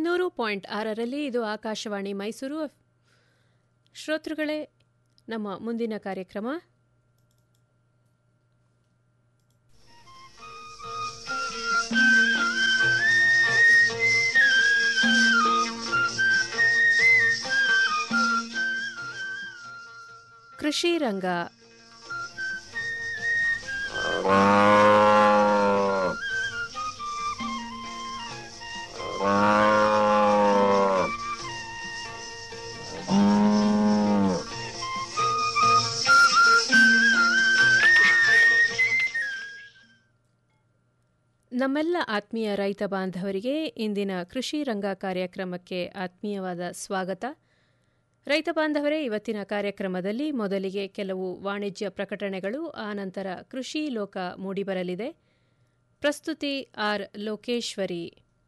ನೂರು ಪಾಯಿಂಟ್ ಆರರಲ್ಲಿ ಇದು ಆಕಾಶವಾಣಿ ಮೈಸೂರು ಶ್ರೋತೃಗಳೇ ನಮ್ಮ ಮುಂದಿನ ಕಾರ್ಯಕ್ರಮ ಕೃಷಿ ರಂಗ ನಮ್ಮೆಲ್ಲ ಆತ್ಮೀಯ ರೈತ ಬಾಂಧವರಿಗೆ ಇಂದಿನ ಕೃಷಿ ರಂಗ ಕಾರ್ಯಕ್ರಮಕ್ಕೆ ಆತ್ಮೀಯವಾದ ಸ್ವಾಗತ ರೈತ ಬಾಂಧವರೇ ಇವತ್ತಿನ ಕಾರ್ಯಕ್ರಮದಲ್ಲಿ ಮೊದಲಿಗೆ ಕೆಲವು ವಾಣಿಜ್ಯ ಪ್ರಕಟಣೆಗಳು ಆನಂತರ ಕೃಷಿ ಲೋಕ ಮೂಡಿಬರಲಿದೆ ಪ್ರಸ್ತುತಿ ಆರ್ ಲೋಕೇಶ್ವರಿ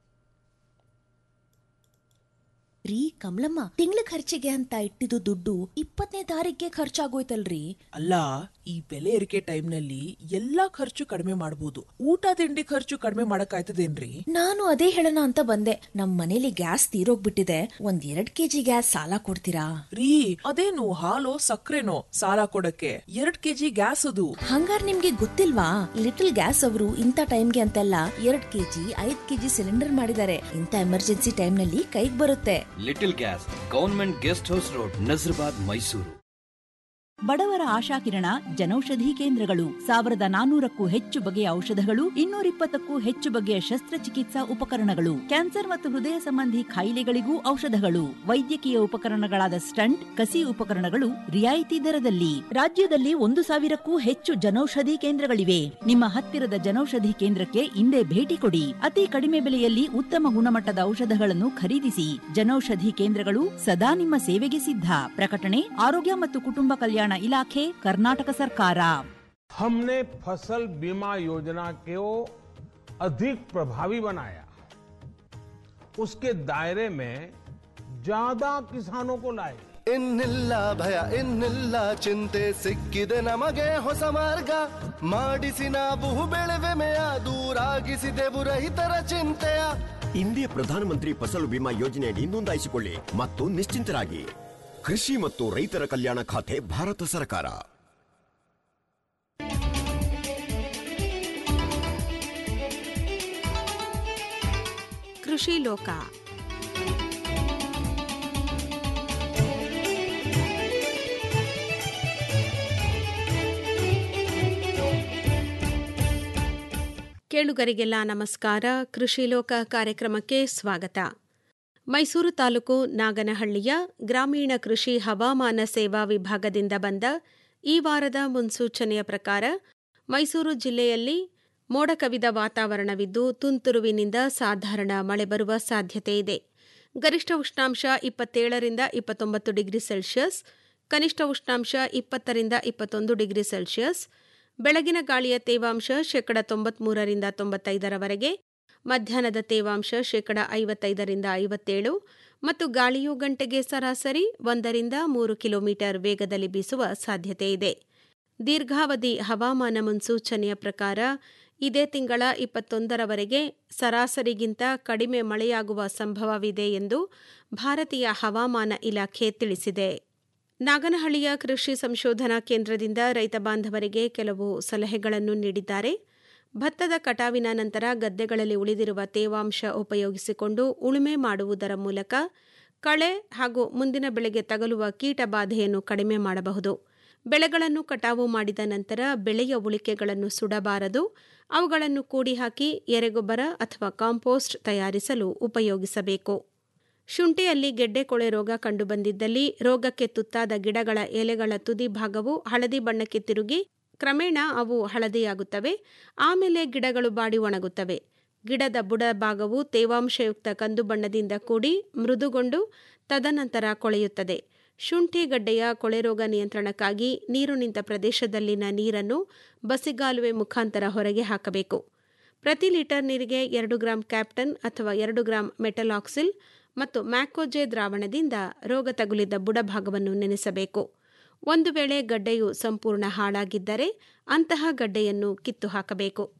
ರೀ ಕಮಲಮ್ಮ ತಿಂಗಳ ಖರ್ಚಿಗೆ ಅಂತ ಇಟ್ಟಿದ್ದು ದುಡ್ಡು ಇಪ್ಪತ್ತನೇ ತಾರೀಕಿಗೆ ಖರ್ಚಾಗೋಯ್ತಲ್ರಿ ಅಲ್ಲ ಈ ಬೆಲೆ ಏರಿಕೆ ಟೈಮ್ನಲ್ಲಿ ಎಲ್ಲಾ ಖರ್ಚು ಕಡಿಮೆ ಮಾಡಬಹುದು ಊಟ ತಿಂಡಿ ಖರ್ಚು ಕಡಿಮೆ ಮಾಡಕ್ಕಾಯ್ತದೇನ್ರಿ ನಾನು ಅದೇ ಹೇಳೋಣ ಅಂತ ಬಂದೆ ನಮ್ ಮನೇಲಿ ಗ್ಯಾಸ್ ತೀರೋಗ್ಬಿಟ್ಟಿದೆ ಒಂದ್ ಎರಡ್ ಕೆಜಿ ಗ್ಯಾಸ್ ಸಾಲ ಕೊಡ್ತೀರಾ ರೀ ಅದೇನು ಹಾಲು ಸಕ್ಕರೆನೋ ಸಾಲ ಕೊಡಕ್ಕೆ ಎರಡ್ ಕೆಜಿ ಗ್ಯಾಸ್ ಅದು ಹಂಗಾರ್ ನಿಮ್ಗೆ ಗೊತ್ತಿಲ್ವಾ ಲಿಟಲ್ ಗ್ಯಾಸ್ ಅವರು ಇಂಥ ಟೈಮ್ಗೆ ಅಂತೆಲ್ಲ ಎರಡ್ ಕೆಜಿ ಐದ್ ಕೆಜಿ ಸಿಲಿಂಡರ್ ಮಾಡಿದ್ದಾರೆ ಇಂಥ ಎಮರ್ಜೆನ್ಸಿ ಟೈಮ್ನಲ್ಲಿ ಕೈಗ್ ಬರುತ್ತೆ little gas government guest house road Nazarbad Mysuru ಬಡವರ ಆಶಾಕಿರಣ ಜನೌಷಧಿ ಕೇಂದ್ರಗಳು ಸಾವಿರದ ನಾನೂರಕ್ಕೂ ಹೆಚ್ಚು ಬಗೆಯ ಔಷಧಗಳು ಇನ್ನೂರಿಪ್ಪತ್ತಕ್ಕೂ ಹೆಚ್ಚು ಬಗೆಯ ಶಸ್ತ್ರಚಿಕಿತ್ಸಾ ಉಪಕರಣಗಳು ಕ್ಯಾನ್ಸರ್ ಮತ್ತು ಹೃದಯ ಸಂಬಂಧಿ ಕಾಯಿಲೆಗಳಿಗೂ ಔಷಧಗಳು ವೈದ್ಯಕೀಯ ಉಪಕರಣಗಳಾದ ಸ್ಟಂಟ್ ಕಸಿ ಉಪಕರಣಗಳು ರಿಯಾಯಿತಿ ದರದಲ್ಲಿ ರಾಜ್ಯದಲ್ಲಿ ಒಂದು ಸಾವಿರಕ್ಕೂ ಹೆಚ್ಚು ಜನೌಷಧಿ ಕೇಂದ್ರಗಳಿವೆ ನಿಮ್ಮ ಹತ್ತಿರದ ಜನೌಷಧಿ ಕೇಂದ್ರಕ್ಕೆ ಇಂದೇ ಭೇಟಿ ಕೊಡಿ ಅತಿ ಕಡಿಮೆ ಬೆಲೆಯಲ್ಲಿ ಉತ್ತಮ ಗುಣಮಟ್ಟದ ಔಷಧಗಳನ್ನು ಖರೀದಿಸಿ ಜನೌಷಧಿ ಕೇಂದ್ರಗಳು ಸದಾ ನಿಮ್ಮ ಸೇವೆಗೆ ಸಿದ್ಧ ಪ್ರಕಟಣೆ ಆರೋಗ್ಯ ಮತ್ತು ಕುಟುಂಬ ಕಲ್ಯಾಣ ಇಲಾಖೆ ಕರ್ನಾಟಕ ಸರ್ಕಾರ हमने फसल बीमा योजना को अधिक प्रभावी बनाया उसके दायरे में ज्यादा किसानों को लाए ಇನ್ನಿಲ್ಲ ಭಯ ಇನ್ನಿಲ್ಲ ಚಿಂತೆ ಸಿಕ್ಕಿದೆ ನಮಗೆ ಹೊಸ ಮಾರ್ಗ ಮಾಡಿಸಿ ನಾವು ಬೆಳೆವೆಮೆಯ ದೂರಾಗಿಸಿದೆವು ರೈತರ ಚಿಂತೆಯ ಇಂದಿಯ ಪ್ರಧಾನಮಂತ್ರಿ ಫಸಲು ಬಿಮಾ ಯೋಜನೆಯಡಿ ನೋಂದಾಯಿಸಿಕೊಳ್ಳಿ ಮತ್ತು ನಿಶ್ಚಿಂತರಾಗಿ ಕೃಷಿ ಮತ್ತು ರೈತರ ಕಲ್ಯಾಣ ಖಾತೆ ಭಾರತ ಸರ್ಕಾರ ಕೃಷಿ ಲೋಕ ಕೇಳುಗರಿಗೆಲ್ಲ ನಮಸ್ಕಾರ ಕೃಷಿ ಲೋಕ ಕಾರ್ಯಕ್ರಮಕ್ಕೆ ಸ್ವಾಗತ ಮೈಸೂರು ತಾಲೂಕು ನಾಗನಹಳ್ಳಿಯ ಗ್ರಾಮೀಣ ಕೃಷಿ ಹವಾಮಾನ ಸೇವಾ ವಿಭಾಗದಿಂದ ಬಂದ ಈ ವಾರದ ಮುನ್ಸೂಚನೆಯ ಪ್ರಕಾರ ಮೈಸೂರು ಜಿಲ್ಲೆಯಲ್ಲಿ ಮೋಡ ಕವಿದ ವಾತಾವರಣವಿದ್ದು ತುಂತುರುವಿನಿಂದ ಸಾಧಾರಣ ಮಳೆ ಬರುವ ಸಾಧ್ಯತೆ ಇದೆ ಗರಿಷ್ಠ ಉಷ್ಣಾಂಶ ಇಪ್ಪತ್ತೇಳರಿಂದ ಇಪ್ಪತ್ತೊಂಬತ್ತು ಡಿಗ್ರಿ ಸೆಲ್ಸಿಯಸ್ ಕನಿಷ್ಠ ಉಷ್ಣಾಂಶ ಇಪ್ಪತ್ತರಿಂದ ಇಪ್ಪತ್ತೊಂದು ಡಿಗ್ರಿ ಸೆಲ್ಸಿಯಸ್ ಬೆಳಗಿನ ಗಾಳಿಯ ತೇವಾಂಶ ಶೇಕಡ ತೊಂಬತ್ಮೂರರಿಂದ ತೊಂಬತ್ತೈದರವರೆಗೆ ಮಧ್ಯಾಹ್ನದ ತೇವಾಂಶ ಶೇಕಡ ಐವತ್ತೈದರಿಂದ ಐವತ್ತೇಳು ಮತ್ತು ಗಾಳಿಯು ಗಂಟೆಗೆ ಸರಾಸರಿ ಒಂದರಿಂದ ಮೂರು ಕಿಲೋಮೀಟರ್ ವೇಗದಲ್ಲಿ ಬೀಸುವ ಸಾಧ್ಯತೆ ಇದೆ ದೀರ್ಘಾವಧಿ ಹವಾಮಾನ ಮುನ್ಸೂಚನೆಯ ಪ್ರಕಾರ ಇದೇ ತಿಂಗಳ ಇಪ್ಪತ್ತೊಂದರವರೆಗೆ ಸರಾಸರಿಗಿಂತ ಕಡಿಮೆ ಮಳೆಯಾಗುವ ಸಂಭವವಿದೆ ಎಂದು ಭಾರತೀಯ ಹವಾಮಾನ ಇಲಾಖೆ ತಿಳಿಸಿದೆ ನಾಗನಹಳ್ಳಿಯ ಕೃಷಿ ಸಂಶೋಧನಾ ಕೇಂದ್ರದಿಂದ ರೈತ ಬಾಂಧವರಿಗೆ ಕೆಲವು ಸಲಹೆಗಳನ್ನು ನೀಡಿದ್ದಾರೆ ಭತ್ತದ ಕಟಾವಿನ ನಂತರ ಗದ್ದೆಗಳಲ್ಲಿ ಉಳಿದಿರುವ ತೇವಾಂಶ ಉಪಯೋಗಿಸಿಕೊಂಡು ಉಳುಮೆ ಮಾಡುವುದರ ಮೂಲಕ ಕಳೆ ಹಾಗೂ ಮುಂದಿನ ಬೆಳೆಗೆ ತಗಲುವ ಕೀಟ ಬಾಧೆಯನ್ನು ಕಡಿಮೆ ಮಾಡಬಹುದು ಬೆಳೆಗಳನ್ನು ಕಟಾವು ಮಾಡಿದ ನಂತರ ಬೆಳೆಯ ಉಳಿಕೆಗಳನ್ನು ಸುಡಬಾರದು ಅವುಗಳನ್ನು ಕೂಡಿ ಹಾಕಿ ಎರೆಗೊಬ್ಬರ ಅಥವಾ ಕಾಂಪೋಸ್ಟ್ ತಯಾರಿಸಲು ಉಪಯೋಗಿಸಬೇಕು ಶುಂಠಿಯಲ್ಲಿ ಗೆಡ್ಡೆ ಕೊಳೆ ರೋಗ ಕಂಡುಬಂದಿದ್ದಲ್ಲಿ ರೋಗಕ್ಕೆ ತುತ್ತಾದ ಗಿಡಗಳ ಎಲೆಗಳ ತುದಿ ಭಾಗವು ಹಳದಿ ಬಣ್ಣಕ್ಕೆ ತಿರುಗಿ ಕ್ರಮೇಣ ಅವು ಹಳದಿಯಾಗುತ್ತವೆ ಆಮೇಲೆ ಗಿಡಗಳು ಬಾಡಿ ಒಣಗುತ್ತವೆ ಗಿಡದ ಬುಡ ಭಾಗವು ತೇವಾಂಶಯುಕ್ತ ಕಂದು ಬಣ್ಣದಿಂದ ಕೂಡಿ ಮೃದುಗೊಂಡು ತದನಂತರ ಕೊಳೆಯುತ್ತದೆ ಶುಂಠಿ ಗಡ್ಡೆಯ ಕೊಳೆರೋಗ ನಿಯಂತ್ರಣಕ್ಕಾಗಿ ನೀರು ನಿಂತ ಪ್ರದೇಶದಲ್ಲಿನ ನೀರನ್ನು ಬಸಿಗಾಲುವೆ ಮುಖಾಂತರ ಹೊರಗೆ ಹಾಕಬೇಕು ಪ್ರತಿ ಲೀಟರ್ ನೀರಿಗೆ ಎರಡು ಗ್ರಾಂ ಕ್ಯಾಪ್ಟನ್ ಅಥವಾ ಎರಡು ಗ್ರಾಂ ಮೆಟಲಾಕ್ಸಿಲ್ ಮತ್ತು ಮ್ಯಾಕೋಜೆ ದ್ರಾವಣದಿಂದ ರೋಗ ತಗುಲಿದ ಬುಡಭಾಗವನ್ನು ನೆನೆಸಬೇಕು ಒಂದು ವೇಳೆ ಗಡ್ಡೆಯು ಸಂಪೂರ್ಣ ಹಾಳಾಗಿದ್ದರೆ ಅಂತಹ ಗಡ್ಡೆಯನ್ನು ಕಿತ್ತು ಹಾಕಬೇಕು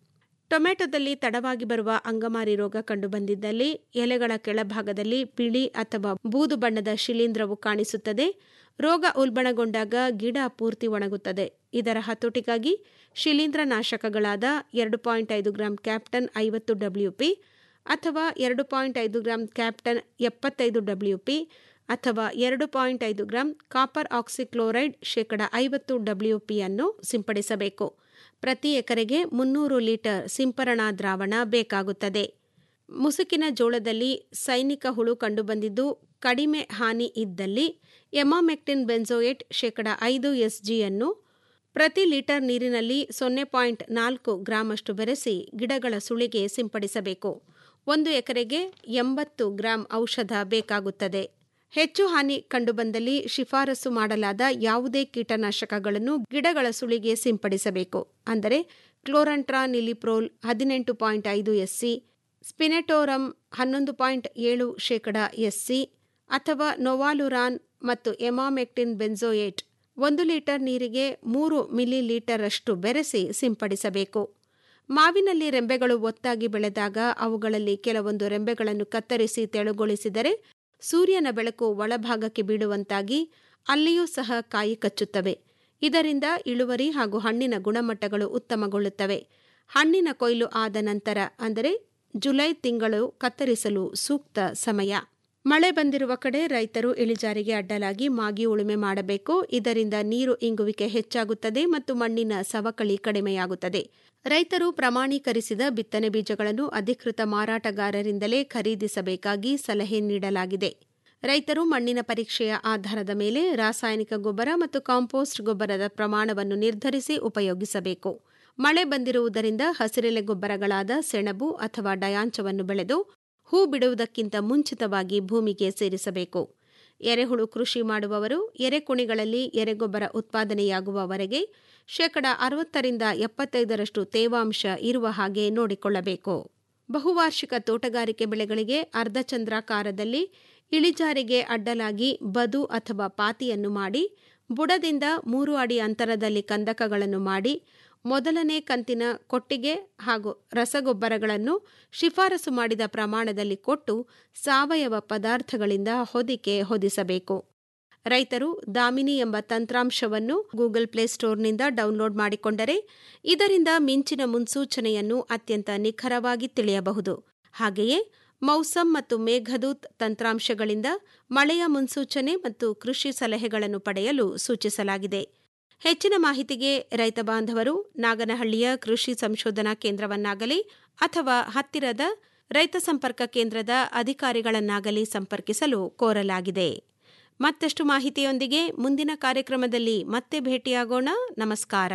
ಟೊಮೆಟೊದಲ್ಲಿ ತಡವಾಗಿ ಬರುವ ಅಂಗಮಾರಿ ರೋಗ ಕಂಡುಬಂದಿದ್ದಲ್ಲಿ ಎಲೆಗಳ ಕೆಳಭಾಗದಲ್ಲಿ ಬಿಳಿ ಅಥವಾ ಬೂದು ಬಣ್ಣದ ಶಿಲೀಂಧ್ರವು ಕಾಣಿಸುತ್ತದೆ ರೋಗ ಉಲ್ಬಣಗೊಂಡಾಗ ಗಿಡ ಪೂರ್ತಿ ಒಣಗುತ್ತದೆ ಇದರ ಹತೋಟಿಗಾಗಿ ಶಿಲೀಂಧ್ರ ನಾಶಕಗಳಾದ ಎರಡು ಪಾಯಿಂಟ್ ಐದು ಗ್ರಾಂ ಕ್ಯಾಪ್ಟನ್ ಐವತ್ತು ಡಬ್ಲ್ಯೂಪಿ ಅಥವಾ ಎರಡು ಪಾಯಿಂಟ್ ಐದು ಗ್ರಾಂ ಕ್ಯಾಪ್ಟನ್ ಎಪ್ಪತ್ತೈದು ಡಬ್ಲ್ಯೂಪಿ ಅಥವಾ ಎರಡು ಪಾಯಿಂಟ್ ಐದು ಗ್ರಾಂ ಕಾಪರ್ ಆಕ್ಸಿಕ್ಲೋರೈಡ್ ಶೇಕಡ ಐವತ್ತು ಡಬ್ಲ್ಯೂಪಿಯನ್ನು ಸಿಂಪಡಿಸಬೇಕು ಪ್ರತಿ ಎಕರೆಗೆ ಮುನ್ನೂರು ಲೀಟರ್ ಸಿಂಪರಣಾ ದ್ರಾವಣ ಬೇಕಾಗುತ್ತದೆ ಮುಸುಕಿನ ಜೋಳದಲ್ಲಿ ಸೈನಿಕ ಹುಳು ಕಂಡುಬಂದಿದ್ದು ಕಡಿಮೆ ಹಾನಿ ಇದ್ದಲ್ಲಿ ಎಮಾಮೆಕ್ಟಿನ್ ಬೆನ್ಸೋಯೇಟ್ ಶೇಕಡ ಐದು ಎಸ್ಜಿಯನ್ನು ಪ್ರತಿ ಲೀಟರ್ ನೀರಿನಲ್ಲಿ ಸೊನ್ನೆ ಪಾಯಿಂಟ್ ನಾಲ್ಕು ಗ್ರಾಮಷ್ಟು ಬೆರೆಸಿ ಗಿಡಗಳ ಸುಳಿಗೆ ಸಿಂಪಡಿಸಬೇಕು ಒಂದು ಎಕರೆಗೆ ಎಂಬತ್ತು ಗ್ರಾಂ ಔಷಧ ಬೇಕಾಗುತ್ತದೆ ಹೆಚ್ಚು ಹಾನಿ ಕಂಡುಬಂದಲ್ಲಿ ಶಿಫಾರಸು ಮಾಡಲಾದ ಯಾವುದೇ ಕೀಟನಾಶಕಗಳನ್ನು ಗಿಡಗಳ ಸುಳಿಗೆ ಸಿಂಪಡಿಸಬೇಕು ಅಂದರೆ ಕ್ಲೋರಂಟ್ರಾ ನಿಲಿಪ್ರೋಲ್ ಹದಿನೆಂಟು ಪಾಯಿಂಟ್ ಐದು ಎಸ್ಸಿ ಸ್ಪಿನೆಟೋರಮ್ ಹನ್ನೊಂದು ಪಾಯಿಂಟ್ ಏಳು ಶೇಕಡ ಎಸ್ಸಿ ಅಥವಾ ನೊವಾಲುರಾನ್ ಮತ್ತು ಎಮಾಮೆಕ್ಟಿನ್ ಬೆನ್ಸೋಯೇಟ್ ಒಂದು ಲೀಟರ್ ನೀರಿಗೆ ಮೂರು ಮಿಲಿ ಲೀಟರಷ್ಟು ಬೆರೆಸಿ ಸಿಂಪಡಿಸಬೇಕು ಮಾವಿನಲ್ಲಿ ರೆಂಬೆಗಳು ಒತ್ತಾಗಿ ಬೆಳೆದಾಗ ಅವುಗಳಲ್ಲಿ ಕೆಲವೊಂದು ರೆಂಬೆಗಳನ್ನು ಕತ್ತರಿಸಿ ತೆಳುಗೊಳಿಸಿದರೆ ಸೂರ್ಯನ ಬೆಳಕು ಒಳಭಾಗಕ್ಕೆ ಬೀಳುವಂತಾಗಿ ಅಲ್ಲಿಯೂ ಸಹ ಕಾಯಿ ಕಚ್ಚುತ್ತವೆ ಇದರಿಂದ ಇಳುವರಿ ಹಾಗೂ ಹಣ್ಣಿನ ಗುಣಮಟ್ಟಗಳು ಉತ್ತಮಗೊಳ್ಳುತ್ತವೆ ಹಣ್ಣಿನ ಕೊಯ್ಲು ಆದ ನಂತರ ಅಂದರೆ ಜುಲೈ ತಿಂಗಳು ಕತ್ತರಿಸಲು ಸೂಕ್ತ ಸಮಯ ಮಳೆ ಬಂದಿರುವ ಕಡೆ ರೈತರು ಇಳಿಜಾರಿಗೆ ಅಡ್ಡಲಾಗಿ ಮಾಗಿ ಉಳುಮೆ ಮಾಡಬೇಕು ಇದರಿಂದ ನೀರು ಇಂಗುವಿಕೆ ಹೆಚ್ಚಾಗುತ್ತದೆ ಮತ್ತು ಮಣ್ಣಿನ ಸವಕಳಿ ಕಡಿಮೆಯಾಗುತ್ತದೆ ರೈತರು ಪ್ರಮಾಣೀಕರಿಸಿದ ಬಿತ್ತನೆ ಬೀಜಗಳನ್ನು ಅಧಿಕೃತ ಮಾರಾಟಗಾರರಿಂದಲೇ ಖರೀದಿಸಬೇಕಾಗಿ ಸಲಹೆ ನೀಡಲಾಗಿದೆ ರೈತರು ಮಣ್ಣಿನ ಪರೀಕ್ಷೆಯ ಆಧಾರದ ಮೇಲೆ ರಾಸಾಯನಿಕ ಗೊಬ್ಬರ ಮತ್ತು ಕಾಂಪೋಸ್ಟ್ ಗೊಬ್ಬರದ ಪ್ರಮಾಣವನ್ನು ನಿರ್ಧರಿಸಿ ಉಪಯೋಗಿಸಬೇಕು ಮಳೆ ಬಂದಿರುವುದರಿಂದ ಹಸಿರೆಲೆ ಗೊಬ್ಬರಗಳಾದ ಸೆಣಬು ಅಥವಾ ಡಯಾಂಚವನ್ನು ಬೆಳೆದು ಹೂ ಬಿಡುವುದಕ್ಕಿಂತ ಮುಂಚಿತವಾಗಿ ಭೂಮಿಗೆ ಸೇರಿಸಬೇಕು ಎರೆಹುಳು ಕೃಷಿ ಮಾಡುವವರು ಎರೆಕುಣಿಗಳಲ್ಲಿ ಎರೆಗೊಬ್ಬರ ಉತ್ಪಾದನೆಯಾಗುವವರೆಗೆ ಶೇಕಡ ಅರವತ್ತರಿಂದ ಎಪ್ಪತ್ತೈದರಷ್ಟು ತೇವಾಂಶ ಇರುವ ಹಾಗೆ ನೋಡಿಕೊಳ್ಳಬೇಕು ಬಹುವಾರ್ಷಿಕ ತೋಟಗಾರಿಕೆ ಬೆಳೆಗಳಿಗೆ ಅರ್ಧಚಂದ್ರಾಕಾರದಲ್ಲಿ ಇಳಿಜಾರಿಗೆ ಅಡ್ಡಲಾಗಿ ಬದು ಅಥವಾ ಪಾತಿಯನ್ನು ಮಾಡಿ ಬುಡದಿಂದ ಮೂರು ಅಡಿ ಅಂತರದಲ್ಲಿ ಕಂದಕಗಳನ್ನು ಮಾಡಿ ಮೊದಲನೇ ಕಂತಿನ ಕೊಟ್ಟಿಗೆ ಹಾಗೂ ರಸಗೊಬ್ಬರಗಳನ್ನು ಶಿಫಾರಸು ಮಾಡಿದ ಪ್ರಮಾಣದಲ್ಲಿ ಕೊಟ್ಟು ಸಾವಯವ ಪದಾರ್ಥಗಳಿಂದ ಹೊದಿಕೆ ಹೊದಿಸಬೇಕು ರೈತರು ದಾಮಿನಿ ಎಂಬ ತಂತ್ರಾಂಶವನ್ನು ಗೂಗಲ್ ಪ್ಲೇಸ್ಟೋರ್ನಿಂದ ಡೌನ್ಲೋಡ್ ಮಾಡಿಕೊಂಡರೆ ಇದರಿಂದ ಮಿಂಚಿನ ಮುನ್ಸೂಚನೆಯನ್ನು ಅತ್ಯಂತ ನಿಖರವಾಗಿ ತಿಳಿಯಬಹುದು ಹಾಗೆಯೇ ಮೌಸಂ ಮತ್ತು ಮೇಘದೂತ್ ತಂತ್ರಾಂಶಗಳಿಂದ ಮಳೆಯ ಮುನ್ಸೂಚನೆ ಮತ್ತು ಕೃಷಿ ಸಲಹೆಗಳನ್ನು ಪಡೆಯಲು ಸೂಚಿಸಲಾಗಿದೆ ಹೆಚ್ಚಿನ ಮಾಹಿತಿಗೆ ರೈತ ಬಾಂಧವರು ನಾಗನಹಳ್ಳಿಯ ಕೃಷಿ ಸಂಶೋಧನಾ ಕೇಂದ್ರವನ್ನಾಗಲಿ ಅಥವಾ ಹತ್ತಿರದ ರೈತ ಸಂಪರ್ಕ ಕೇಂದ್ರದ ಅಧಿಕಾರಿಗಳನ್ನಾಗಲಿ ಸಂಪರ್ಕಿಸಲು ಕೋರಲಾಗಿದೆ ಮತ್ತಷ್ಟು ಮಾಹಿತಿಯೊಂದಿಗೆ ಮುಂದಿನ ಕಾರ್ಯಕ್ರಮದಲ್ಲಿ ಮತ್ತೆ ಭೇಟಿಯಾಗೋಣ ನಮಸ್ಕಾರ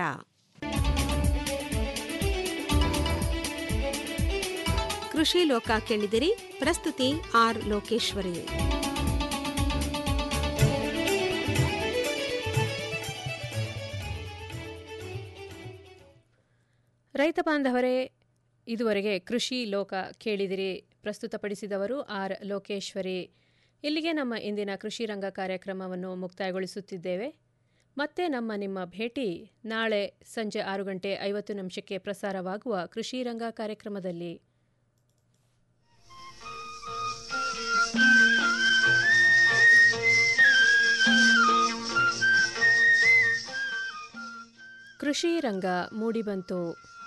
ಕೃಷಿ ಲೋಕ ಕೇಳಿದಿರಿ ಪ್ರಸ್ತುತಿ ಆರ್ ಲೋಕೇಶ್ವರಿ ರೈತ ಬಾಂಧವರೇ ಇದುವರೆಗೆ ಕೃಷಿ ಲೋಕ ಕೇಳಿದಿರಿ ಪ್ರಸ್ತುತಪಡಿಸಿದವರು ಆರ್ ಲೋಕೇಶ್ವರಿ ಇಲ್ಲಿಗೆ ನಮ್ಮ ಇಂದಿನ ಕೃಷಿ ರಂಗ ಕಾರ್ಯಕ್ರಮವನ್ನು ಮುಕ್ತಾಯಗೊಳಿಸುತ್ತಿದ್ದೇವೆ ಮತ್ತೆ ನಮ್ಮ ನಿಮ್ಮ ಭೇಟಿ ನಾಳೆ ಸಂಜೆ ಆರು ಗಂಟೆ ಐವತ್ತು ನಿಮಿಷಕ್ಕೆ ಪ್ರಸಾರವಾಗುವ ಕೃಷಿ ರಂಗ ಕಾರ್ಯಕ್ರಮದಲ್ಲಿ ಕೃಷಿ ರಂಗ ಮೂಡಿಬಂತು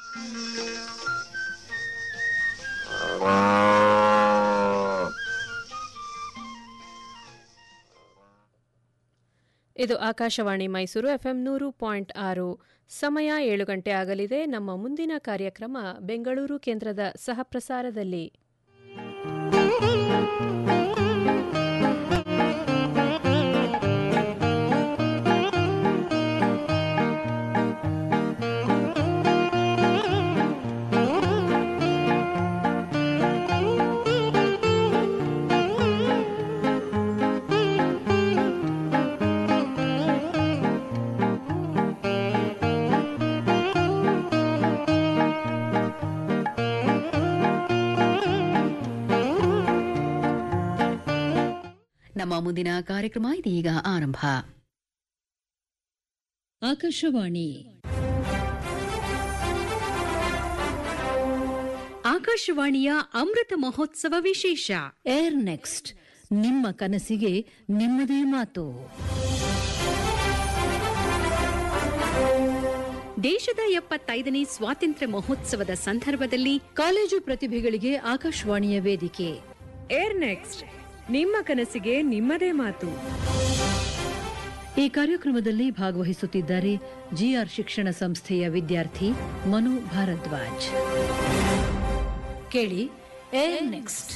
ಇದು ಆಕಾಶವಾಣಿ ಮೈಸೂರು ಎಫ್ಎಂ ನೂರು ಪಾಯಿಂಟ್ ಆರು ಸಮಯ ಏಳು ಗಂಟೆ ಆಗಲಿದೆ ನಮ್ಮ ಮುಂದಿನ ಕಾರ್ಯಕ್ರಮ ಬೆಂಗಳೂರು ಕೇಂದ್ರದ ಸಹಪ್ರಸಾರದಲ್ಲಿ ನಮ್ಮ ಮುಂದಿನ ಕಾರ್ಯಕ್ರಮ ಇದೀಗ ಆರಂಭ ಆಕಾಶವಾಣಿ ಆಕಾಶವಾಣಿಯ ಅಮೃತ ಮಹೋತ್ಸವ ವಿಶೇಷ ಏರ್ ನೆಕ್ಸ್ಟ್ ನಿಮ್ಮ ಕನಸಿಗೆ ನಿಮ್ಮದೇ ಮಾತು ದೇಶದ ಎಪ್ಪತ್ತೈದನೇ ಸ್ವಾತಂತ್ರ್ಯ ಮಹೋತ್ಸವದ ಸಂದರ್ಭದಲ್ಲಿ ಕಾಲೇಜು ಪ್ರತಿಭೆಗಳಿಗೆ ಆಕಾಶವಾಣಿಯ ವೇದಿಕೆ ಏರ್ ನೆಕ್ಸ್ಟ್ ನಿಮ್ಮ ಕನಸಿಗೆ ನಿಮ್ಮದೇ ಮಾತು ಈ ಕಾರ್ಯಕ್ರಮದಲ್ಲಿ ಭಾಗವಹಿಸುತ್ತಿದ್ದಾರೆ ಜಿಆರ್ ಶಿಕ್ಷಣ ಸಂಸ್ಥೆಯ ವಿದ್ಯಾರ್ಥಿ ಮನು ಭಾರದ್ವಾಜ್ ಕೇಳಿ ಏರ್ ನೆಕ್ಸ್ಟ್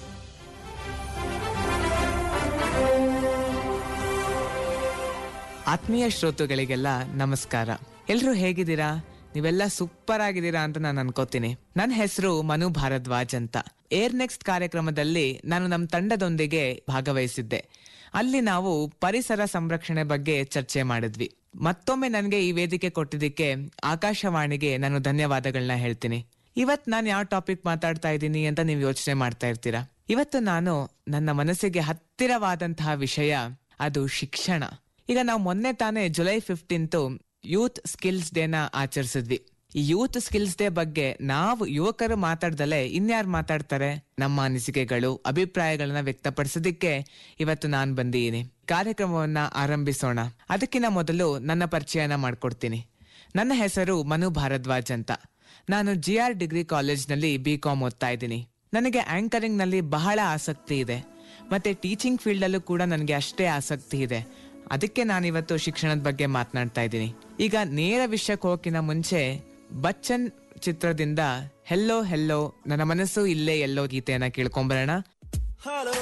ಆತ್ಮೀಯ ಶ್ರೋತೃಗಳಿಗೆಲ್ಲ ನಮಸ್ಕಾರ ಎಲ್ರು ಹೇಗಿದ್ದೀರಾ ನೀವೆಲ್ಲ ಸೂಪರ್ ಆಗಿದ್ದೀರಾ ಅಂತ ನಾನು ಅನ್ಕೋತೀನಿ ನನ್ನ ಹೆಸರು ಮನು ಭಾರದ್ವಾಜ್ ಅಂತ ಏರ್ ನೆಕ್ಸ್ಟ್ ಕಾರ್ಯಕ್ರಮದಲ್ಲಿ ನಾನು ನಮ್ಮ ತಂಡದೊಂದಿಗೆ ಭಾಗವಹಿಸಿದ್ದೆ ಅಲ್ಲಿ ನಾವು ಪರಿಸರ ಸಂರಕ್ಷಣೆ ಬಗ್ಗೆ ಚರ್ಚೆ ಮಾಡಿದ್ವಿ ಮತ್ತೊಮ್ಮೆ ನನಗೆ ಈ ವೇದಿಕೆ ಕೊಟ್ಟಿದ್ದಕ್ಕೆ ಆಕಾಶವಾಣಿಗೆ ನಾನು ಧನ್ಯವಾದಗಳನ್ನ ಹೇಳ್ತೀನಿ ಇವತ್ ನಾನು ಯಾವ ಟಾಪಿಕ್ ಮಾತಾಡ್ತಾ ಇದ್ದೀನಿ ಅಂತ ನೀವು ಯೋಚನೆ ಮಾಡ್ತಾ ಇರ್ತೀರಾ ಇವತ್ತು ನಾನು ನನ್ನ ಮನಸ್ಸಿಗೆ ಹತ್ತಿರವಾದಂತಹ ವಿಷಯ ಅದು ಶಿಕ್ಷಣ ಈಗ ನಾವು ಮೊನ್ನೆ ತಾನೇ ಜುಲೈ ಫಿಫ್ಟೀನ್ತ್ ಯೂತ್ ಸ್ಕಿಲ್ಸ್ ಡೇನ ಆಚರಿಸಿದ್ವಿ ಈ ಯೂತ್ ಸ್ಕಿಲ್ಸ್ ಡೇ ಬಗ್ಗೆ ನಾವು ಯುವಕರು ಮಾತಾಡ್ದಲೆ ಇನ್ಯಾರು ಮಾತಾಡ್ತಾರೆ ನಮ್ಮ ಅನಿಸಿಕೆಗಳು ಅಭಿಪ್ರಾಯಗಳನ್ನ ವ್ಯಕ್ತಪಡಿಸೋದಿಕ್ಕೆ ಇವತ್ತು ನಾನು ಬಂದಿದ್ದೀನಿ ಕಾರ್ಯಕ್ರಮವನ್ನ ಆರಂಭಿಸೋಣ ಅದಕ್ಕಿಂತ ಮೊದಲು ನನ್ನ ಪರಿಚಯನ ಮಾಡ್ಕೊಡ್ತೀನಿ ನನ್ನ ಹೆಸರು ಮನು ಭಾರದ್ವಾಜ್ ಅಂತ ನಾನು ಜಿ ಆರ್ ಡಿಗ್ರಿ ಕಾಲೇಜ್ನಲ್ಲಿ ಬಿ ಕಾಮ್ ಓದ್ತಾ ಇದ್ದೀನಿ ನನಗೆ ಆಂಕರಿಂಗ್ ನಲ್ಲಿ ಬಹಳ ಆಸಕ್ತಿ ಇದೆ ಮತ್ತೆ ಟೀಚಿಂಗ್ ಫೀಲ್ಡ್ ಅಲ್ಲೂ ಕೂಡ ನನಗೆ ಅಷ್ಟೇ ಆಸಕ್ತಿ ಇದೆ ಅದಕ್ಕೆ ನಾನಿವತ್ತು ಶಿಕ್ಷಣದ ಬಗ್ಗೆ ಮಾತನಾಡ್ತಾ ಇದ್ದೀನಿ ಈಗ ನೇರ ವಿಷಯಕ್ಕೆ ಹೋಗಿನ ಮುಂಚೆ ಬಚ್ಚನ್ ಚಿತ್ರದಿಂದ ಹೆಲ್ಲೋ ಹೆಲ್ಲೋ ನನ್ನ ಮನಸ್ಸು ಇಲ್ಲೇ ಎಲ್ಲೋ ಗೀತೆಯನ್ನ ಕೇಳ್ಕೊಂಬರೋಣ ಹಲೋ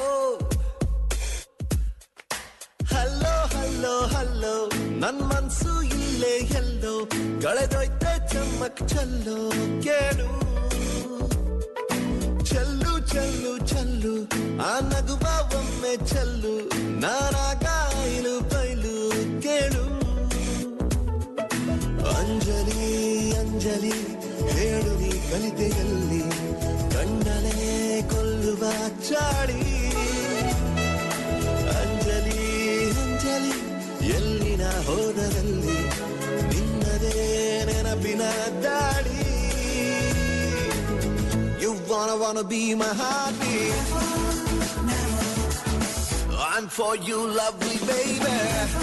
ಹಲೋ ಹಲೋ ಹಲೋ ನನ್ ಮನ್ಸು ಇಲ್ಲೇ ಎಲ್ಲೋ ಕಳೆದೋಯ್ತೆ ಚಮ್ಮಕ್ ಚಲ್ಲೋ ಕೇಳು ಚೆಲ್ಲು ಚೆಲ್ಲು ಚೆಲ್ಲು ಆ ನಗುವ ಒಮ್ಮೆ ಚೆಲ್ಲು ನಾನಾಗ ಇಲು ಬೈಲು ಕೇಳು ಅಂಜಲಿ ಅಂಜಲಿ ಹೇಳು ನೀ ಕಲಿತೆಯಲ್ಲಿ ಕಣ್ಣಲೇ ಕೊಲ್ಲುವ ಚಾಳಿ ಅಂಜಲಿ ಅಂಜಲಿ ಎಲ್ಲಿನ ಹೋದರಲ್ಲಿ ನಿನ್ನದೇ ನೆನಪಿನ ದಾಳಿ You wanna wanna be my heartbeat I'm for you lovely baby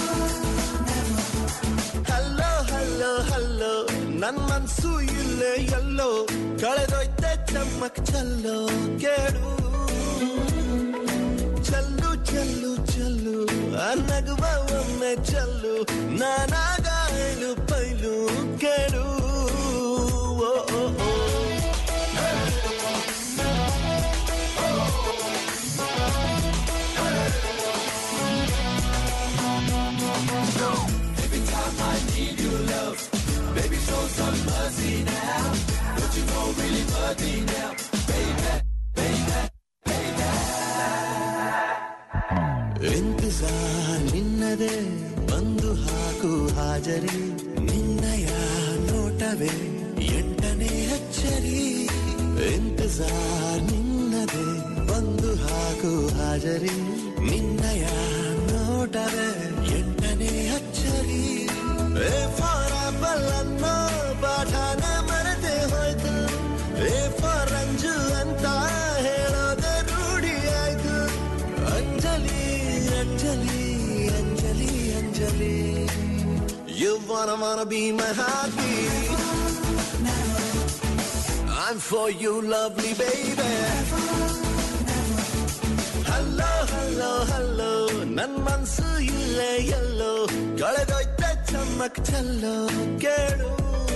hello hello hello ನನ್ ಮನ್ಸು ಇಲ್ಲೇ ಎಲ್ಲೋ ಕಳೆದೋಯ್ತೆ ಚಮ್ಮಕ್ ಚಲ್ಲೋ ಕೇಳು ಚಲ್ಲು ಚಲ್ಲು ಚಲ್ಲು ಆ ನಗುವ ಒಮ್ಮೆ ಚಲ್ಲು ನಾನಾಗ ಏಳು ಪೈಲು ಕೇಳು ಓ ಓ ಓ Every time I need your love, baby, show some mercy now. Don't you know really hurt me now, baby, baby, baby. ಇಂತಜಾರ್ ನಿನ್ನದೇ ಬಂದು ಹಾಕು ಹಾಜರಿ ನಿನ್ನಯ ನೋಟವೇ ಎಂಟನೇ ಅಚ್ಚರಿ ಇಂತಜಾರ್ ನಿನ್ನದೇ ಬಂದು ಹಾಕು ಹಾಜರಿ ನಿನ್ನಯ ನೋಟವೇ ಎಂಟನೇ ಅಚ್ಚರಿ ಏ ಫಾರ್ ಆಪಲ್ ಅನ್ನೋ ಪಾಠನ ಮರೆತೆ ಹೋಯ್ತು ಏ ಫಾರ್ ರಂಜು ಅಂತ ಹೇಳೋದೆ ರೂಢಿ ಆಯ್ತು Anjali Anjali Anjali Anjali You wanna wanna be my heartbeat I'm for you lovely baby Hello hello hello ನನ್ ಮನ್ಸು ಇಲ್ಲೇ ಎಲ್ಲೋ ಕಳೆದೋಯ್ತೆ ಚಮ್ಮಕ್ ಚಲ್ಲೋ ಕೇಳು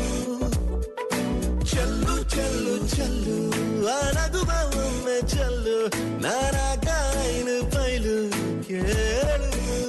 ಚೆಲ್ಲು ಚೆಲ್ಲು ಚೆಲ್ಲು ಅನಗುವ ಒಮ್ಮೆ ಚೆಲ್ಲು ನಾನಾಗ ಐನು ಬೈಲು ಕೇಳು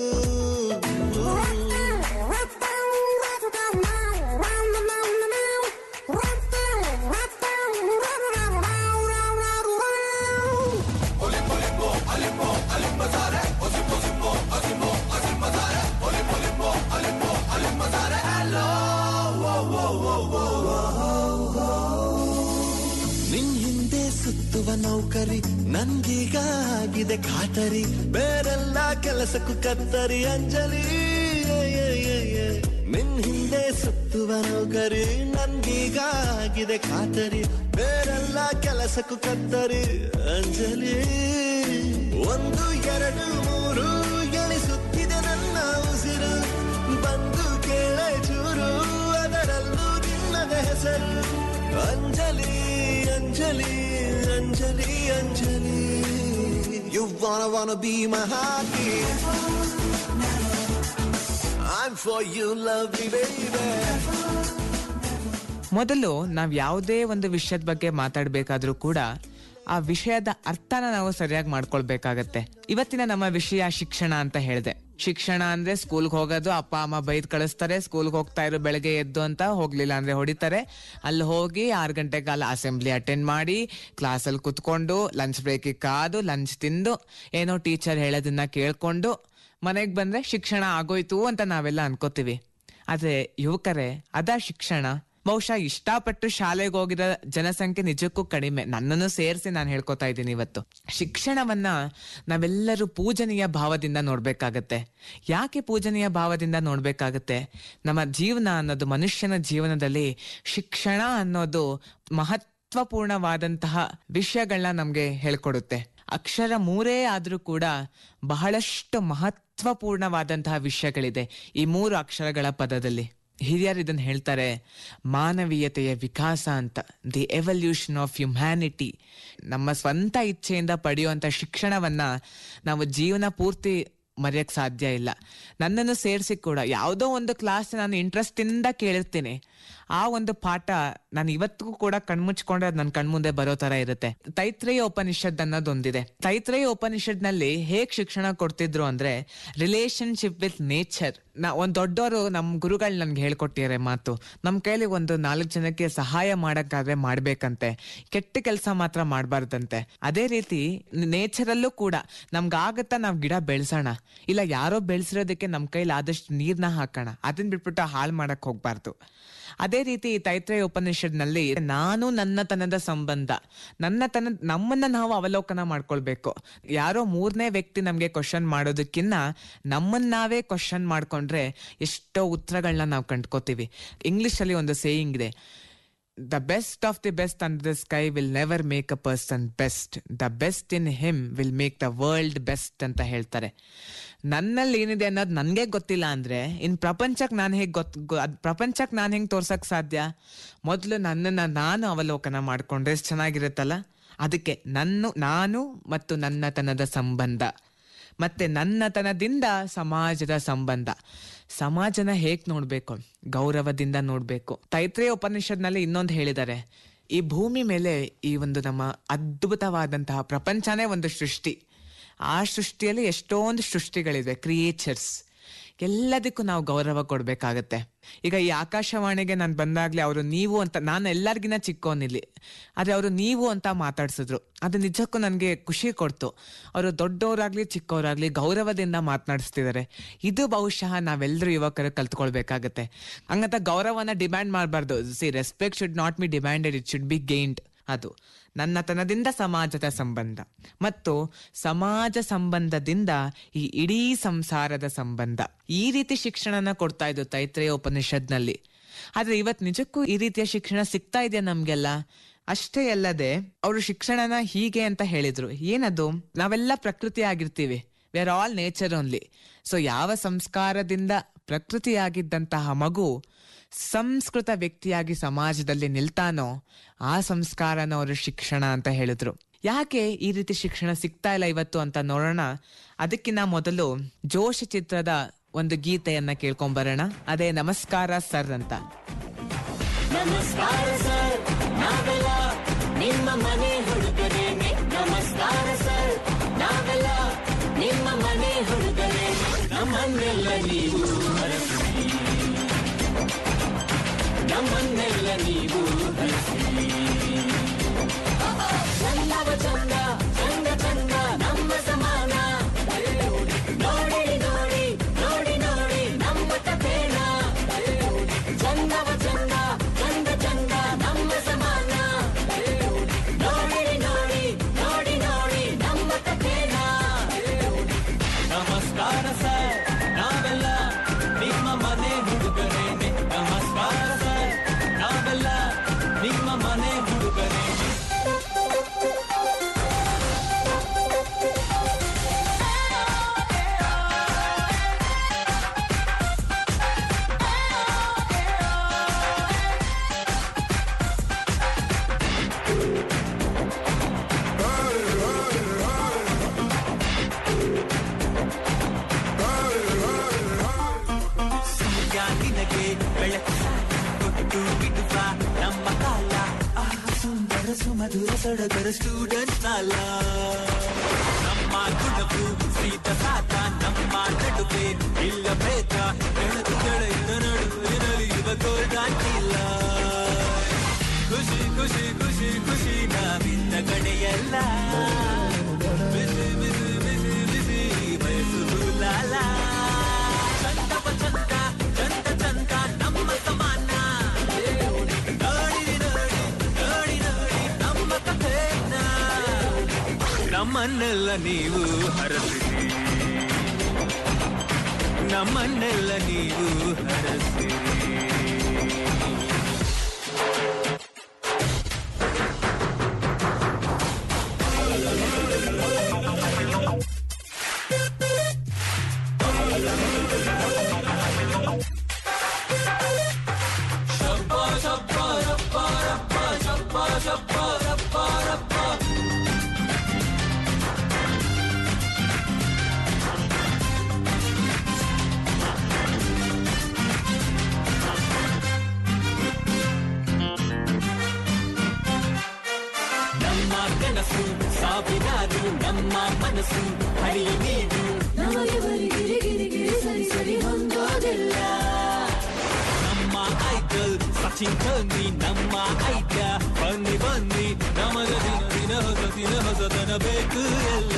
ನಿನ್ ಹಿಂದೆ ಸುತ್ತುವ ನೌಕರಿ ನನ್ಗೀಗ ಆಗಿದೆ ಖಾತರಿ ಬೇರೆಲ್ಲ ಕೆಲಸಕ್ಕೂ ಕತ್ತರಿ ಅಂಜಲಿ ಏ, ಏ, ಏ, ಏ. ನಿನ್ ಹಿಂದೆ ಸುತ್ತುವ ನೌಕರಿ ನನ್ಗೀಗ ಆಗಿದೆ ಖಾತರಿ ಬೇರೆಲ್ಲ ಕೆಲಸಕ್ಕೂ ಕತ್ತರಿ ಅಂಜಲಿ ಒಂದು ಎರಡು ಮೂರು ಎಣಿಸುತ್ತಿದೆ ನನ್ನ ಉಸಿರು ಬಂದು ಕೇಳೆ ಚೂರು ಅದರಲ್ಲೂ ನಿನ್ನದ ಹೆಸರು Anjali Anjali Anjali Anjali You wanna wanna be my heartbeat I'm for you lovely baby ಮೊದಲು ನಾವ್ ಯಾವುದೇ ಒಂದು ವಿಷಯದ ಬಗ್ಗೆ ಮಾತಾಡ್ಬೇಕಾದ್ರೂ ಕೂಡ ಆ ವಿಷಯದ ಅರ್ಥನ ನಾವು ಸರಿಯಾಗಿ ಮಾಡ್ಕೊಳ್ಬೇಕಾಗತ್ತೆ ಇವತ್ತಿನ ನಮ್ಮ ವಿಷಯ ಶಿಕ್ಷಣ ಅಂತ ಹೇಳಿದೆ ಶಿಕ್ಷಣ ಅಂದ್ರೆ ಸ್ಕೂಲ್ಗೆ ಹೋಗೋದು ಅಪ್ಪ ಅಮ್ಮ ಬೈದ್ ಕಳಿಸ್ತಾರೆ ಸ್ಕೂಲ್ಗೆ ಹೋಗ್ತಾ ಇರೋ ಬೆಳಗ್ಗೆ ಎದ್ದು ಅಂತ ಹೋಗ್ಲಿಲ್ಲ ಅಂದ್ರೆ ಹೊಡಿತಾರೆ ಅಲ್ಲಿ ಹೋಗಿ ಆರು ಗಂಟೆ ಕಾಲ ಅಸೆಂಬ್ಲಿ ಅಟೆಂಡ್ ಮಾಡಿ ಕ್ಲಾಸಲ್ಲಿ ಕುತ್ಕೊಂಡು ಲಂಚ್ ಬ್ರೇಕಿಗೆ ಕಾದು ಲಂಚ್ ತಿಂದು ಏನೋ ಟೀಚರ್ ಹೇಳೋದನ್ನ ಕೇಳ್ಕೊಂಡು ಮನೆಗೆ ಬಂದ್ರೆ ಶಿಕ್ಷಣ ಆಗೋಯ್ತು ಅಂತ ನಾವೆಲ್ಲ ಅನ್ಕೋತೀವಿ ಆದ್ರೆ ಯುವಕರೇ ಅದಾ ಶಿಕ್ಷಣ ಬಹುಶಃ ಇಷ್ಟಪಟ್ಟು ಶಾಲೆಗೆ ಹೋಗಿರೋ ಜನಸಂಖ್ಯೆ ನಿಜಕ್ಕೂ ಕಡಿಮೆ ನನ್ನನ್ನು ಸೇರಿಸಿ ನಾನು ಹೇಳ್ಕೊತಾ ಇದ್ದೀನಿ ಇವತ್ತು ಶಿಕ್ಷಣವನ್ನ ನಾವೆಲ್ಲರೂ ಪೂಜನೀಯ ಭಾವದಿಂದ ನೋಡ್ಬೇಕಾಗತ್ತೆ ಯಾಕೆ ಪೂಜನೀಯ ಭಾವದಿಂದ ನೋಡ್ಬೇಕಾಗತ್ತೆ ನಮ್ಮ ಜೀವನ ಅನ್ನೋದು ಮನುಷ್ಯನ ಜೀವನದಲ್ಲಿ ಶಿಕ್ಷಣ ಅನ್ನೋದು ಮಹತ್ವಪೂರ್ಣವಾದಂತಹ ವಿಷಯಗಳನ್ನ ನಮ್ಗೆ ಹೇಳ್ಕೊಡುತ್ತೆ ಅಕ್ಷರ ಮೂರೇ ಆದ್ರೂ ಕೂಡ ಬಹಳಷ್ಟು ಮಹತ್ವಪೂರ್ಣವಾದಂತಹ ವಿಷಯಗಳಿದೆ ಈ ಮೂರು ಅಕ್ಷರಗಳ ಪದದಲ್ಲಿ ಹಿರಿಯರು ಇದನ್ನ ಹೇಳ್ತಾರೆ ಮಾನವೀಯತೆಯ ವಿಕಾಸ ಅಂತ ದಿ ಎವಲ್ಯೂಷನ್ ಆಫ್ ಹ್ಯುಮ್ಯಾನಿಟಿ ನಮ್ಮ ಸ್ವಂತ ಇಚ್ಛೆಯಿಂದ ಪಡೆಯುವಂತ ಶಿಕ್ಷಣವನ್ನ ನಾವು ಜೀವನ ಪೂರ್ತಿ ಮರೆಯಕ್ ಸಾಧ್ಯ ಇಲ್ಲ ನನ್ನನ್ನು ಸೇರಿಸಿ ಕೂಡ ಯಾವುದೋ ಒಂದು ಕ್ಲಾಸ್ ನಾನು ಇಂಟ್ರೆಸ್ಟ್ ಇಂದ ಕೇಳಿರ್ತೀನಿ ಆ ಒಂದು ಪಾಠ ನಾನು ಇವತ್ತಿಗೂ ಕೂಡ ಕಣ್ಮುಚ್ಕೊಂಡ್ರೆ ಅದು ನನ್ನ ಕಣ್ಮುಂದೆ ಬರೋ ತರ ಇರುತ್ತೆ ತೈತ್ರೇಯ ಉಪನಿಷತ್ ಅನ್ನೋದೊಂದಿದೆ ತೈತ್ರೇಯ ಉಪನಿಷತ್ ನಲ್ಲಿ ಹೇಗ್ ಶಿಕ್ಷಣ ಕೊಡ್ತಿದ್ರು ಅಂದ್ರೆ ರಿಲೇಶನ್ಶಿಪ್ ವಿತ್ ನೇಚರ್ ನಾ ಒಂದ್ ದೊಡ್ಡವರು ನಮ್ ಗುರುಗಳು ನನ್ಗೆ ಹೇಳ್ಕೊಟ್ಟಿದ್ದಾರೆ ಮಾತು ನಮ್ ಕೈಲಿ ಒಂದು ನಾಲ್ಕು ಜನಕ್ಕೆ ಸಹಾಯ ಮಾಡಕ್ಕಾದ್ರೆ ಮಾಡ್ಬೇಕಂತೆ ಕೆಟ್ಟ ಕೆಲಸ ಮಾತ್ರ ಮಾಡಬಾರ್ದಂತೆ ಅದೇ ರೀತಿ ನೇಚರಲ್ಲೂ ಕೂಡ ನಮ್ಗಾಗತ್ತಾ ನಾವ್ ಗಿಡ ಬೆಳೆಸೋಣ ಇಲ್ಲ ಯಾರೋ ಬೆಳೆಸಿರೋದಕ್ಕೆ ನಮ್ ಕೈಲಿ ಆದಷ್ಟು ನೀರ್ನ ಹಾಕೋಣ ಅದನ್ನ ಬಿಟ್ಬಿಟ್ಟು ಹಾಳು ಮಾಡಕ್ ಹೋಗ್ಬಾರ್ದು ಅದೇ ರೀತಿ ತೈತ್ರೇಯ ಉಪನಿಷತ್ನಲ್ಲಿ ನಾನು ನನ್ನತನದ ಸಂಬಂಧ ನನ್ನತನ ನಮ್ಮನ್ನ ನಾವು ಅವಲೋಕನ ಮಾಡ್ಕೊಳ್ಬೇಕು ಯಾರೋ ಮೂರನೇ ವ್ಯಕ್ತಿ ನಮ್ಗೆ ಕ್ವಶನ್ ಮಾಡೋದಕ್ಕಿಂತ ನಮ್ಮನ್ನ ನಾವೇ ಕ್ವಶನ್ ಮಾಡ್ಕೊಂಡ್ರೆ ಎಷ್ಟೋ ಉತ್ತರಗಳನ್ನ ನಾವು ಕಂಡ್ಕೋತೀವಿ ಇಂಗ್ಲಿಷ್ ಅಲ್ಲಿ ಒಂದು ಸೇಯಿಂಗ್ ಇದೆ the best of the best and the sky will never make a person best the best in him will make the world best ಅಂತ ಹೇಳ್ತಾರೆ ನನ್ನಲ್ಲಿ ಏನಿದೆ ಅನ್ನೋದು ನನಗೆ ಗೊತ್ತಿಲ್ಲ ಅಂದ್ರೆ ಇನ್ ಪ್ರಪಂಚಕ್ಕೆ ನಾನು ಹೇಗೆ ಗೊತ್ ಪ್ರಪಂಚಕ್ಕೆ ನಾನು ಹೆಂಗೆ ತೋರ್ಸಕ್ ಸಾಧ್ಯ ಮೊದಲು ನನ್ನನ್ನ ನಾನು ಅವಲೋಕನ ಮಾಡ್ಕೊಂಡ್ರೆ ಎಷ್ಟು ಚೆನ್ನಾಗಿರುತ್ತಲ್ಲ ಅದಕ್ಕೆ ನನ್ನ ನಾನು ಮತ್ತು ನನ್ನತನದ ಸಂಬಂಧ ಮತ್ತೆ ನನ್ನತನದಿಂದ ಸಮಾಜದ ಸಂಬಂಧ ಸಮಾಜನ ಹೇಗ್ ನೋಡ್ಬೇಕು ಗೌರವದಿಂದ ನೋಡ್ಬೇಕು ತೈತ್ರೇಯ ಉಪನಿಷತ್ನಲ್ಲಿ ಇನ್ನೊಂದು ಹೇಳಿದ್ದಾರೆ ಈ ಭೂಮಿ ಮೇಲೆ ಈ ಒಂದು ನಮ್ಮ ಅದ್ಭುತವಾದಂತಹ ಪ್ರಪಂಚನೇ ಒಂದು ಸೃಷ್ಟಿ ಆ ಸೃಷ್ಟಿಯಲ್ಲಿ ಎಷ್ಟೊಂದು ಸೃಷ್ಟಿಗಳಿವೆ ಕ್ರಿಯೇಚರ್ಸ್ ಎಲ್ಲದಕ್ಕೂ ನಾವು ಗೌರವ ಕೊಡ್ಬೇಕಾಗತ್ತೆ ಈಗ ಈ ಆಕಾಶವಾಣಿಗೆ ನಾನು ಬಂದಾಗ್ಲೇ ಅವರು ನೀವು ಅಂತ ನಾನು ಎಲ್ಲರಿಗಿನ ಚಿಕ್ಕೋನಿಲ್ಲಿ ಆದ್ರೆ ಅವರು ನೀವು ಅಂತ ಮಾತಾಡ್ಸಿದ್ರು ಅದು ನಿಜಕ್ಕೂ ನನಗೆ ಖುಷಿ ಕೊಡ್ತು ಅವರು ದೊಡ್ಡವರಾಗ್ಲಿ ಚಿಕ್ಕವರಾಗ್ಲಿ ಗೌರವದಿಂದ ಮಾತನಾಡಿಸ್ತಿದ್ದಾರೆ ಇದು ಬಹುಶಃ ನಾವೆಲ್ಲರೂ ಯುವಕರು ಕಲ್ತ್ಕೊಳ್ಬೇಕಾಗತ್ತೆ ಹಂಗಂತ ಗೌರವನ ಡಿಮ್ಯಾಂಡ್ ಮಾಡಬಾರ್ದು see respect should not be demanded it should be gained ಅದು ನನ್ನತನದಿಂದ ಸಮಾಜದ ಸಂಬಂಧ ಮತ್ತು ಸಮಾಜ ಸಂಬಂಧದಿಂದ ಈ ಇಡೀ ಸಂಸಾರದ ಸಂಬಂಧ ಈ ರೀತಿ ಶಿಕ್ಷಣನ ಕೊಡ್ತಾ ಇದ್ದು ತೈತ್ರೇಯ ಉಪನಿಷತ್ನಲ್ಲಿ ಆದ್ರೆ ಇವತ್ ನಿಜಕ್ಕೂ ಈ ರೀತಿಯ ಶಿಕ್ಷಣ ಸಿಗ್ತಾ ಇದೆಯಾ ನಮ್ಗೆಲ್ಲ ಅಷ್ಟೇ ಅಲ್ಲದೆ ಅವರು ಶಿಕ್ಷಣನ ಹೀಗೆ ಅಂತ ಹೇಳಿದ್ರು ಏನದು ನಾವೆಲ್ಲ ಪ್ರಕೃತಿ ಆಗಿರ್ತೀವಿ we are all nature only so ಯಾವ ಸಂಸ್ಕಾರದಿಂದ ಪ್ರಕೃತಿಯಾಗಿದ್ದಂತಹ ಮಗು ಸಂಸ್ಕೃತ ವ್ಯಕ್ತಿಯಾಗಿ ಸಮಾಜದಲ್ಲಿ ನಿಲ್ತಾನೋ ಆ ಸಂಸ್ಕಾರನ ಅವರು ಶಿಕ್ಷಣ ಅಂತ ಹೇಳಿದ್ರು ಯಾಕೆ ಈ ರೀತಿ ಶಿಕ್ಷಣ ಸಿಗ್ತಾ ಇಲ್ಲ ಇವತ್ತು ಅಂತ ನೋಡೋಣ ಅದಕ್ಕಿಂತ ಮೊದಲು ಜೋಶ ಚಿತ್ರದ ಒಂದು ಗೀತೆಯನ್ನ ಕೇಳ್ಕೊಂಬರೋಣ ಅದೇ ನಮಸ್ಕಾರ ಸರ್ ಅಂತ ನಮಸ್ಕಾರ ಸರ್ ನಾವೆಲ್ಲ ನಿಮ್ಮ ಮನೆ ಹುಡುಗರೇನೆ ನಮಸ್ಕಾರ ಸರ್ ನಾವೆಲ್ಲ ನಿಮ್ಮ ಮನೆ ಹುಡುಗರೇನೆ ನಮ್ಮನ್ನೆಲ್ಲ ನೀವು ಹರಸಿ ನಮ್ಮನ್ನೆಲ್ಲ ನೀವು ಹರಸಿ ಚಂದವ ಚಂದ ಚಂದ ಚಂದ ನಮ್ಮ ಸಮಾನ ನೋಡಿ ನೋಡಿ ನೋಡಿ ನೋಡಿ ನಮ್ಮ ಕಥೆನ ಚಂದವ ಚಂದ ಚಂದ ಚಂದ ನಮ್ಮ ಸಮಾನ ನೋಡಿ ನೋಡಿ ನೋಡಿ ನೋಡಿ ನಮ್ಮ ಕಥೆನ ನಮಸ್ಕಾರ ಸರ್ ನಾವೆಲ್ಲ ನಿಮ್ಮ ಮನೆ ಹುಡುಗರೇ ಸುಮಧುರ ಸಡಗರ ಸ್ಟೂಡೆಂಟ್ ಸಾಲ ನಮ್ಮ ಗುಣವು ಸೀತ ಸಾತ ನಮ್ಮ ನಡುವೆ ಇಲ್ಲ ಭೇದ ಬೆಳೆದು ಗೆಳೆಯರ ನಡುವಿನಲ್ಲಿ ಇವ ಗೋಲ್ಡನ್ ಇಲ್ಲ ಖುಷಿ ಖುಷಿ ಖುಷಿ ಖುಷಿ ನಾವಿಂದ ಕಡೆಯಲ್ಲ ಬಿಸಿ ಬಿಸಿ ಬಿಸಿ ಬಿಸಿ ಬಯಸುದು ಲಾಲ ಚಂದವ ಚಂದ ಚಂದ ಚಂದ ನಮ್ಮ ಸಮಾನ ನೋಡಿ ನೋಡಿ ನೋಡಿ ನೋಡಿ ನಮ್ಮ ಕಥೆನ ನಮ್ಮನ್ನೆಲ್ಲ ನೀವು ಹರಸಿರಿ ನಮ್ಮನ್ನೆಲ್ಲ ನೀವು ಹರಸಿರಿ ನಮ್ಮ ಕನಸು ಸಾವಿರಾರು ನಮ್ಮ ಮನಸ್ಸು ಹರಿಯ ನೀರು ನಮ್ಮ ಐಡಲ್ ಸಚಿನ್ ಧೋನಿ ನಮ್ಮ ಐಡ್ಯ ಬನ್ನಿ ಬನ್ನಿ ನಮಗ ದಿನ ದಿನ ಹೊಸ ದಿನ ಹೊಸತನ ಬೇಕು ಎಲ್ಲ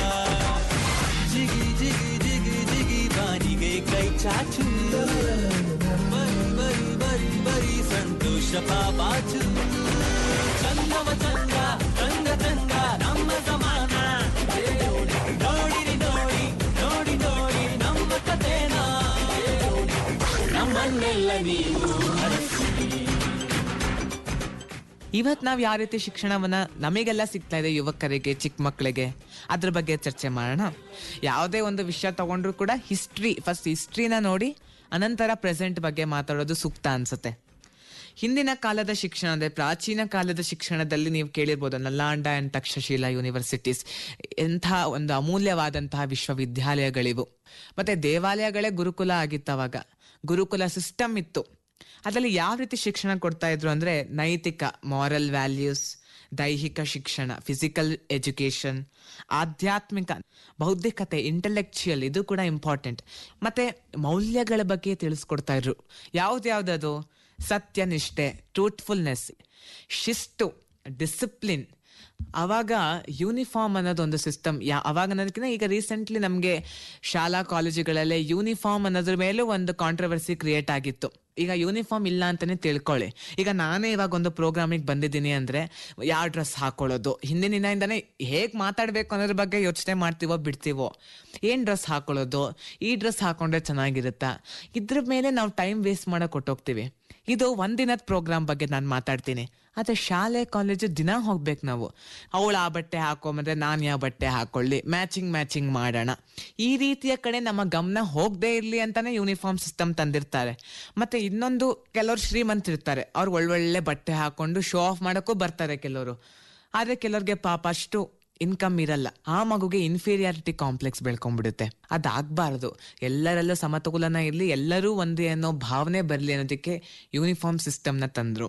ಜಿಗಿ ಜಿಗಿ ಜಿಗಿ ಜಿಗಿ ಬಾನಿಗೆ ಕೈ ಚಾಚು ಬರಿ ಬರಿ ಬರಿ ಬರಿ ಸಂತೋಷ ಪಾಪಾಚು ಚಂದವ ಚಂದ ಚಂದ ಚಂದ ನಮ್ಮ ಸಮಾನ ನೋಡಿರಿ ನೋಡಿ ನೋಡಿ ನೋಡಿ ನಮ್ಮ ಕಥೆನ ನಮ್ಮನ್ನೆಲ್ಲ ನೀವು ಹರಸಿರಿ ಇವತ್ ನಾವ್ ಯಾವ ರೀತಿ ಶಿಕ್ಷಣವನ್ನ ನಮಗೆಲ್ಲ ಸಿಗ್ತಾ ಇದೆ ಯುವಕರಿಗೆ ಚಿಕ್ಕ ಮಕ್ಕಳಿಗೆ ಅದ್ರ ಬಗ್ಗೆ ಚರ್ಚೆ ಮಾಡೋಣ ಯಾವುದೇ ಒಂದು ವಿಷಯ ತಗೊಂಡ್ರು ಕೂಡ ಹಿಸ್ಟ್ರಿ ಫಸ್ಟ್ ಹಿಸ್ಟ್ರಿನ ನೋಡಿ ಅನಂತರ ಪ್ರೆಸೆಂಟ್ ಬಗ್ಗೆ ಮಾತಾಡೋದು ಸೂಕ್ತ ಅನ್ಸುತ್ತೆ ಹಿಂದಿನ ಕಾಲದ ಶಿಕ್ಷಣ ಅಂದ್ರೆ ಪ್ರಾಚೀನ ಕಾಲದ ಶಿಕ್ಷಣದಲ್ಲಿ ನೀವು ಕೇಳಿರ್ಬೋದು ನಲ್ಲಾಂಡ ಅಂಡ್ ತಕ್ಷಶಿಲಾ ಯೂನಿವರ್ಸಿಟೀಸ್ ಎಂಥ ಒಂದು ಅಮೂಲ್ಯವಾದಂತಹ ವಿಶ್ವವಿದ್ಯಾಲಯಗಳಿವು ಮತ್ತೆ ದೇವಾಲಯಗಳೇ ಗುರುಕುಲ ಆಗಿತ್ತು ಅವಾಗ ಗುರುಕುಲ ಸಿಸ್ಟಮ್ ಇತ್ತು ಅದರಲ್ಲಿ ಯಾವ ರೀತಿ ಶಿಕ್ಷಣ ಕೊಡ್ತಾ ಇದ್ರು ಅಂದ್ರೆ ನೈತಿಕ ಮಾರಲ್ ವ್ಯಾಲ್ಯೂಸ್ ದೈಹಿಕ ಶಿಕ್ಷಣ ಫಿಸಿಕಲ್ ಎಜುಕೇಶನ್ ಆಧ್ಯಾತ್ಮಿಕ ಬೌದ್ಧಿಕತೆ ಇಂಟೆಲೆಕ್ಚುಯಲ್ ಇದು ಕೂಡ ಇಂಪಾರ್ಟೆಂಟ್ ಮತ್ತೆ ಮೌಲ್ಯಗಳ ಬಗ್ಗೆ ತಿಳಿಸ್ಕೊಡ್ತಾ ಇದ್ರು ಯಾವ್ದ್ಯಾವ್ದದು ಸತ್ಯನಿಷ್ಠೆ ಟ್ರೂತ್ಫುಲ್ನೆಸ್ ಶಿಸ್ತು ಡಿಸಿಪ್ಲಿನ್ ಅವಾಗ ಯೂನಿಫಾರ್ಮ್ ಅನ್ನೋದು ಒಂದು ಸಿಸ್ಟಮ್ ಯಾ ಅವಾಗ ಅನ್ನೋದಕ್ಕಿಂತ ಈಗ ರೀಸೆಂಟ್ಲಿ ನಮಗೆ ಶಾಲಾ ಕಾಲೇಜುಗಳಲ್ಲೇ ಯೂನಿಫಾರ್ಮ್ ಅನ್ನೋದ್ರ ಮೇಲೂ ಒಂದು ಕಾಂಟ್ರವರ್ಸಿ ಕ್ರಿಯೇಟ್ ಆಗಿತ್ತು ಈಗ ಯೂನಿಫಾರ್ಮ್ ಇಲ್ಲ ಅಂತಾನೆ ತಿಳ್ಕೊಳ್ಳಿ ಈಗ ನಾನೇ ಇವಾಗ ಒಂದು ಪ್ರೋಗ್ರಾಮಿಗೆ ಬಂದಿದ್ದೀನಿ ಅಂದ್ರೆ ಯಾವ ಡ್ರೆಸ್ ಹಾಕೊಳ್ಳೋದು ಹಿಂದಿನ ದಿನದಿಂದಾನೇ ಹೇಗ್ ಮಾತಾಡ್ಬೇಕು ಅನ್ನೋದ್ರ ಬಗ್ಗೆ ಯೋಚನೆ ಮಾಡ್ತೀವೋ ಬಿಡ್ತೀವೋ ಏನ್ ಡ್ರೆಸ್ ಹಾಕೊಳ್ಳೋದು ಈ ಡ್ರೆಸ್ ಹಾಕೊಂಡ್ರೆ ಚೆನ್ನಾಗಿರುತ್ತಾ ಇದ್ರ ಮೇಲೆ ನಾವು ಟೈಮ್ ವೇಸ್ಟ್ ಮಾಡಕ್ ಕೊಟ್ಟೋಗ್ತೀವಿ ಇದು ಒಂದಿನದ ಪ್ರೋಗ್ರಾಮ್ ಬಗ್ಗೆ ನಾನು ಮಾತಾಡ್ತೀನಿ ಆದ್ರೆ ಶಾಲೆ ಕಾಲೇಜು ದಿನ ಹೋಗ್ಬೇಕು ನಾವು ಅವಳು ಆ ಬಟ್ಟೆ ಹಾಕೊಂಬಂದ್ರೆ ನಾನು ಯಾವ ಬಟ್ಟೆ ಹಾಕೊಳ್ಳಿ ಮ್ಯಾಚಿಂಗ್ ಮ್ಯಾಚಿಂಗ್ ಮಾಡೋಣ ಈ ರೀತಿಯ ಕಡೆ ನಮ್ಮ ಗಮನ ಹೋಗದೆ ಇರ್ಲಿ ಅಂತಾನೆ ಯೂನಿಫಾರ್ಮ್ ಸಿಸ್ಟಮ್ ತಂದಿರ್ತಾರೆ ಮತ್ತೆ ಇನ್ನೊಂದು ಕೆಲವರು ಶ್ರೀಮಂತರಿರ್ತಾರೆ ಅವ್ರು ಒಳ್ಳೊಳ್ಳೆ ಬಟ್ಟೆ ಹಾಕೊಂಡು ಶೋ ಆಫ್ ಮಾಡೋಕ್ಕೂ ಬರ್ತಾರೆ ಕೆಲವರು ಆದ್ರೆ ಕೆಲವ್ರಿಗೆ ಪಾಪ ಅಷ್ಟು ಇನ್ಕಮ್ ಇರಲ್ಲ ಆ ಮಗುಗೆ ಇನ್ಫೀರಿಯಾರಿಟಿ ಕಾಂಪ್ಲೆಕ್ಸ್ ಬೆಳ್ಕೊಂಡ್ಬಿಡುತ್ತೆ ಅದಾಗಬಾರ್ದು ಎಲ್ಲರಲ್ಲೂ ಸಮತೋಲನ ಇರಲಿ ಎಲ್ಲರೂ ಒಂದೇ ಅನ್ನೋ ಭಾವನೆ ಬರಲಿ ಅನ್ನೋದಕ್ಕೆ ಯೂನಿಫಾರ್ಮ್ ಸಿಸ್ಟಮ್ನ ತಂದ್ರು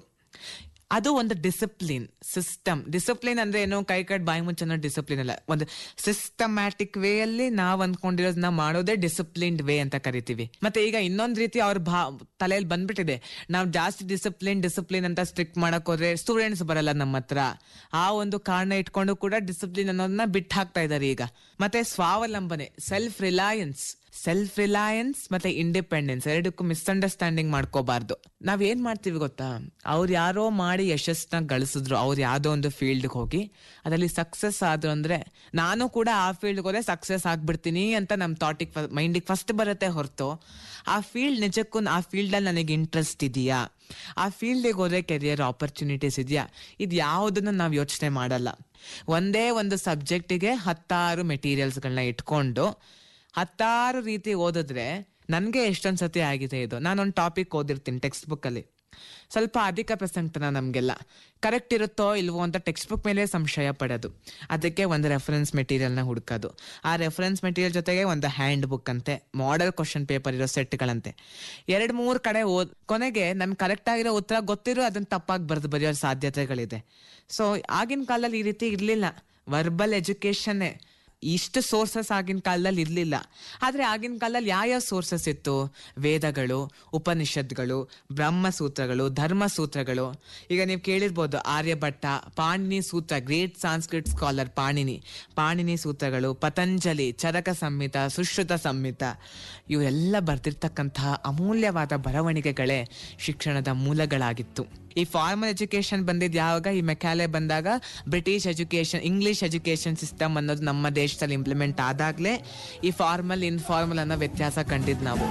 ಅದು ಒಂದು ಡಿಸಿಪ್ಲಿನ್ ಸಿಸ್ಟಮ್ ಡಿಸಿಪ್ಲಿನ್ ಅಂದ್ರೆ ಏನು ಕೈ ಕಟ್ ಬಾಯಿ ಮುಚ್ಚನೋ ಡಿಸಿಪ್ಲಿನ್ ಅಲ್ಲ ಒಂದು ಸಿಸ್ಟಮ್ಯಾಟಿಕ್ ವೇ ಅಲ್ಲಿ ನಾವ್ ಅನ್ಕೊಂಡಿರೋದನ್ನ ಮಾಡೋದೇ ಡಿಸಿಪ್ಲಿನ್ಡ್ ವೇ ಅಂತ ಕರಿತೀವಿ ಮತ್ತೆ ಈಗ ಇನ್ನೊಂದ್ ರೀತಿ ಅವ್ರ ಭಾ ತಲೆಯಲ್ಲಿ ಬಂದ್ಬಿಟ್ಟಿದೆ ನಾವು ಜಾಸ್ತಿ ಡಿಸಿಪ್ಲಿನ್ ಡಿಸಿಪ್ಲಿನ್ ಅಂತ ಸ್ಟ್ರಿಕ್ಟ್ ಮಾಡಕ್ ಹೋದ್ರೆ ಸ್ಟೂಡೆಂಟ್ಸ್ ಬರಲ್ಲ ನಮ್ಮ ಹತ್ರ ಆ ಒಂದು ಕಾರಣ ಇಟ್ಕೊಂಡು ಕೂಡ ಡಿಸಿಪ್ಲಿನ್ ಅನ್ನೋದನ್ನ ಬಿಟ್ಟು ಹಾಕ್ತಾ ಇದಾರೆ ಈಗ ಮತ್ತೆ ಸ್ವಾವಲಂಬನೆ ಸೆಲ್ಫ್ ರಿಲಯನ್ಸ್ ಸೆಲ್ಫ್ ರಿಲಯನ್ಸ್ ಮತ್ತೆ ಇಂಡಿಪೆಂಡೆನ್ಸ್ ಎರಡಕ್ಕೂ ಮಿಸ್ಅಂಡರ್ಸ್ಟ್ಯಾಂಡಿಂಗ್ ಮಾಡ್ಕೋಬಾರ್ದು ನಾವ್ ಏನ್ ಮಾಡ್ತೀವಿ ಗೊತ್ತಾ ಅವ್ರು ಯಾರೋ ಮಾಡಿ ಯಶಸ್ನ ಗಳಿಸಿದ್ರು ಅವ್ರು ಯಾವ್ದೋ ಒಂದು ಫೀಲ್ಡ್ ಹೋಗಿ ಅದರಲ್ಲಿ ಸಕ್ಸಸ್ ಆದ್ರು ಅಂದ್ರೆ ನಾನು ಕೂಡ ಆ ಫೀಲ್ಡ್ ಹೋದ್ರೆ ಸಕ್ಸಸ್ ಆಗ್ಬಿಡ್ತೀನಿ ಅಂತ ನಮ್ ಥಾಟಿಗೆ ಮೈಂಡಿಗೆ ಫಸ್ಟ್ ಬರುತ್ತೆ ಹೊರತು ಆ ಫೀಲ್ಡ್ ನಿಜಕ್ಕೂ ಆ ಫೀಲ್ಡ್ ಅಲ್ಲಿ ನನಗೆ ಇಂಟ್ರೆಸ್ಟ್ ಇದೆಯಾ ಆ ಫೀಲ್ಡಿಗೆ ಹೋದ್ರೆ ಕೆರಿಯರ್ ಆಪರ್ಚುನಿಟೀಸ್ ಇದೆಯಾ ಇದು ಯಾವುದನ್ನು ನಾವು ಯೋಚನೆ ಮಾಡಲ್ಲ ಒಂದೇ ಒಂದು ಸಬ್ಜೆಕ್ಟಿಗೆ ಹತ್ತಾರು ಮೆಟೀರಿಯಲ್ಸ್ಗಳನ್ನ ಇಟ್ಕೊಂಡು ಹತ್ತಾರು ರೀತಿ ಓದಿದ್ರೆ ನನಗೆ ಎಷ್ಟೊಂದು ಸತಿ ಆಗಿದೆ ಇದು ನಾನೊಂದು ಟಾಪಿಕ್ ಓದಿರ್ತೀನಿ ಟೆಕ್ಸ್ಟ್ ಬುಕ್ಕಲ್ಲಿ ಸ್ವಲ್ಪ ಅಧಿಕ ಪ್ರಸಂಗತನ ನಮಗೆಲ್ಲ ಕರೆಕ್ಟ್ ಇರುತ್ತೋ ಇಲ್ವೋ ಅಂತ ಟೆಕ್ಸ್ಟ್ ಬುಕ್ ಮೇಲೆ ಸಂಶಯ ಪಡೋದು ಅದಕ್ಕೆ ಒಂದು ರೆಫರೆನ್ಸ್ ಮೆಟೀರಿಯಲ್ನ ಹುಡುಕೋದು ಆ ರೆಫರೆನ್ಸ್ ಮೆಟೀರಿಯಲ್ ಜೊತೆಗೆ ಒಂದು ಹ್ಯಾಂಡ್ ಬುಕ್ ಅಂತೆ ಮಾಡೆಲ್ ಕ್ವಶನ್ ಪೇಪರ್ ಇರೋ ಸೆಟ್ಗಳಂತೆ ಎರಡು ಮೂರು ಕಡೆ ಓದ್ ಕೊನೆಗೆ ನಮ್ಗೆ ಕರೆಕ್ಟ್ ಆಗಿರೋ ಉತ್ತರ ಗೊತ್ತಿರೋ ಅದನ್ನ ತಪ್ಪಾಗಿ ಬರೆದು ಬರೆಯೋ ಸಾಧ್ಯತೆಗಳಿದೆ ಸೊ ಆಗಿನ ಕಾಲದಲ್ಲಿ ಈ ರೀತಿ ಇರಲಿಲ್ಲ ವರ್ಬಲ್ ಎಜುಕೇಶನ್ನೇ ಇಷ್ಟು ಸೋರ್ಸಸ್ ಆಗಿನ ಕಾಲದಲ್ಲಿ ಇರಲಿಲ್ಲ ಆದರೆ ಆಗಿನ ಕಾಲದಲ್ಲಿ ಯಾವ್ಯಾವ ಸೋರ್ಸಸ್ ಇತ್ತು ವೇದಗಳು ಉಪನಿಷತ್ಗಳು ಬ್ರಹ್ಮಸೂತ್ರಗಳು ಧರ್ಮಸೂತ್ರಗಳು ಈಗ ನೀವು ಕೇಳಿರ್ಬೋದು ಆರ್ಯಭಟ್ಟ ಪಾಣಿನಿ ಸೂತ್ರ great Sanskrit scholar Panini Panini ಸೂತ್ರಗಳು ಪತಂಜಲಿ ಚರಕ ಸಂಹಿತ ಸುಶ್ರುತ ಸಂಹಿತ ಇವೆಲ್ಲ ಬರ್ತಿರ್ತಕ್ಕಂತಹ ಅಮೂಲ್ಯವಾದ ಬರವಣಿಗೆಗಳೇ ಶಿಕ್ಷಣದ ಮೂಲಗಳಾಗಿತ್ತು ಈ ಫಾರ್ಮಲ್ ಎಜುಕೇಶನ್ ಬಂದಿದ್ದು ಯಾವಾಗ ಈ ಮೆಕ್ಯಾಲೆ ಬಂದಾಗ British education English education system ಅನ್ನೋದು ನಮ್ಮ ದೇಶದಲ್ಲಿ ಇಂಪ್ಲಿಮೆಂಟ್ ಆದಾಗಲೇ ಈ ಫಾರ್ಮಲ್ ಇನ್ಫಾರ್ಮಲ್ ಅನ್ನೋ ವ್ಯತ್ಯಾಸ ಕಂಡಿದ್ದು ನಾವು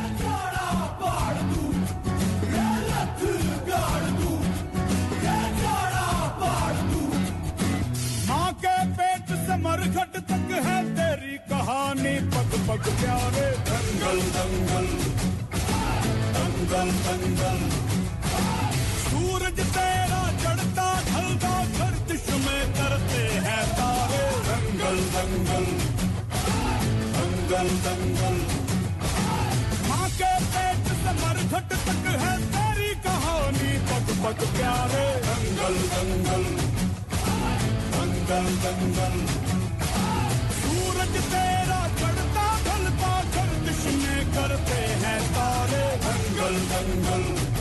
माँ के पेट से मरघट तक है तेरी कहानी पग पग प्यारे दंगल दंगल दंगल दंगल सूरज तेरा चढ़ता ढलता गर्दिश में करते हैं तारे दंगल दंगल दंगल दंगल माँ के पेट से मरघट तक है तेरी कहानी पग पग प्यारे दंगल दंगल दंगल दंगल सूरज तेरा चढ़ता ढलता गर्दिश में करते हैं तारे दंगल दंगल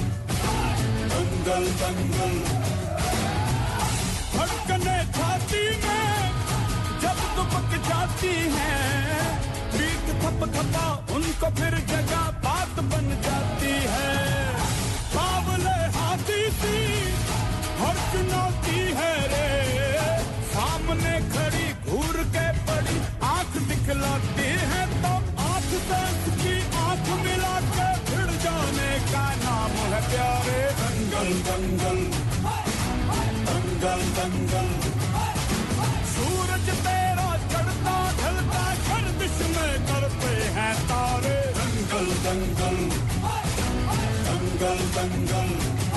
दंगल दंगल धड़कने छाती में जब दुबक जाती है पीठ थप थपा उनको फिर जगह बात बन जाती है बावले हाथी सी हर चुनौती है रे सामने खड़ी घूर के पड़ी आंख दिखलाती है तो आंख से उसकी आंख मिला के भिड़ जाने का नाम है प्यारे दंगल दंगल दंगल दंगल सूरज तेरा चढ़ता ढलता गर्दिश में करते हैं तारे दंगल दंगल दंगल दंगल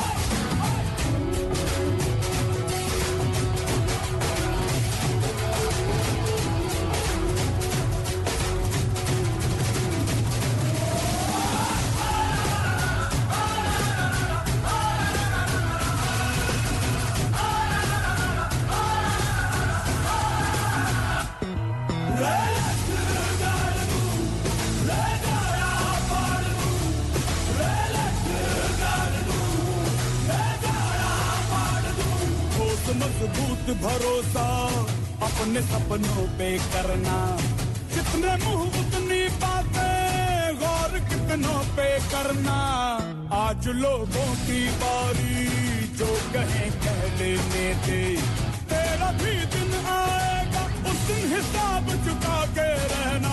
ठोस मजबूत भरोसा अपने सपनों पे करना जितने मुंह उतनी बातें गौर कितनों पे करना आज लोगों की बारी जो कहें कह लेने दे तेरा भी दिन आएगा उस दिन हिसाब चुका के रहना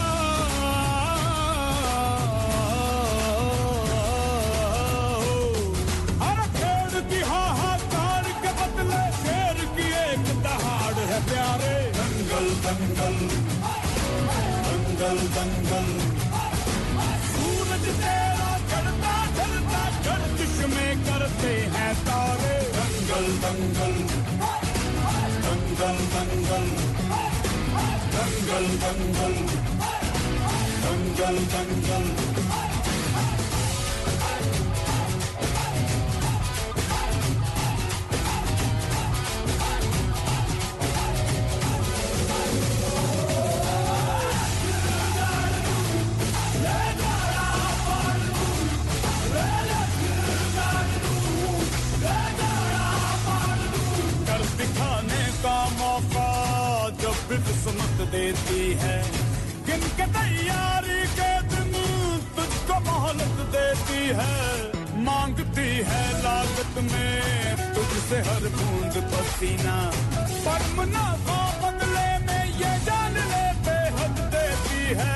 अरे पेड़ की हाहाकार के बदले शेर की एक दहाड़ है प्यारे दंगल दंगल दंगल दंगल सूरज तेरा चढ़ता ढलता गर्दिश में करते हैं तारे दंगल दंगल दंगल दंगल दंगल दंगल दंगल दंगल कर दिखाने का मौका जब भी किस्मत देती है गिन के तैयारी के दिन तुझको मोहलत देती है मांगती है लागत में तुझसे हर बूंद पसीना पर मुनाफा बदले में ये जान ले बेहद देती है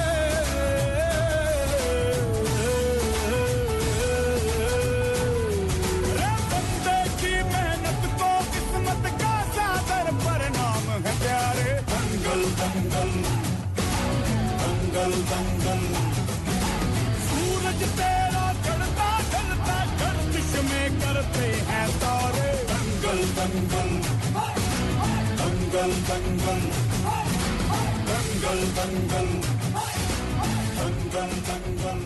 रे बंदे की मेहनत को किस्मत का सादर परिणाम है प्यारे दंगल दंगल दंगल दंगल सूरज तेरा चढ़ता ढलता गर्दिश करते हैं तारे दंगल दंगल दंगल दंगल दंगल दंगल दंगल दंगल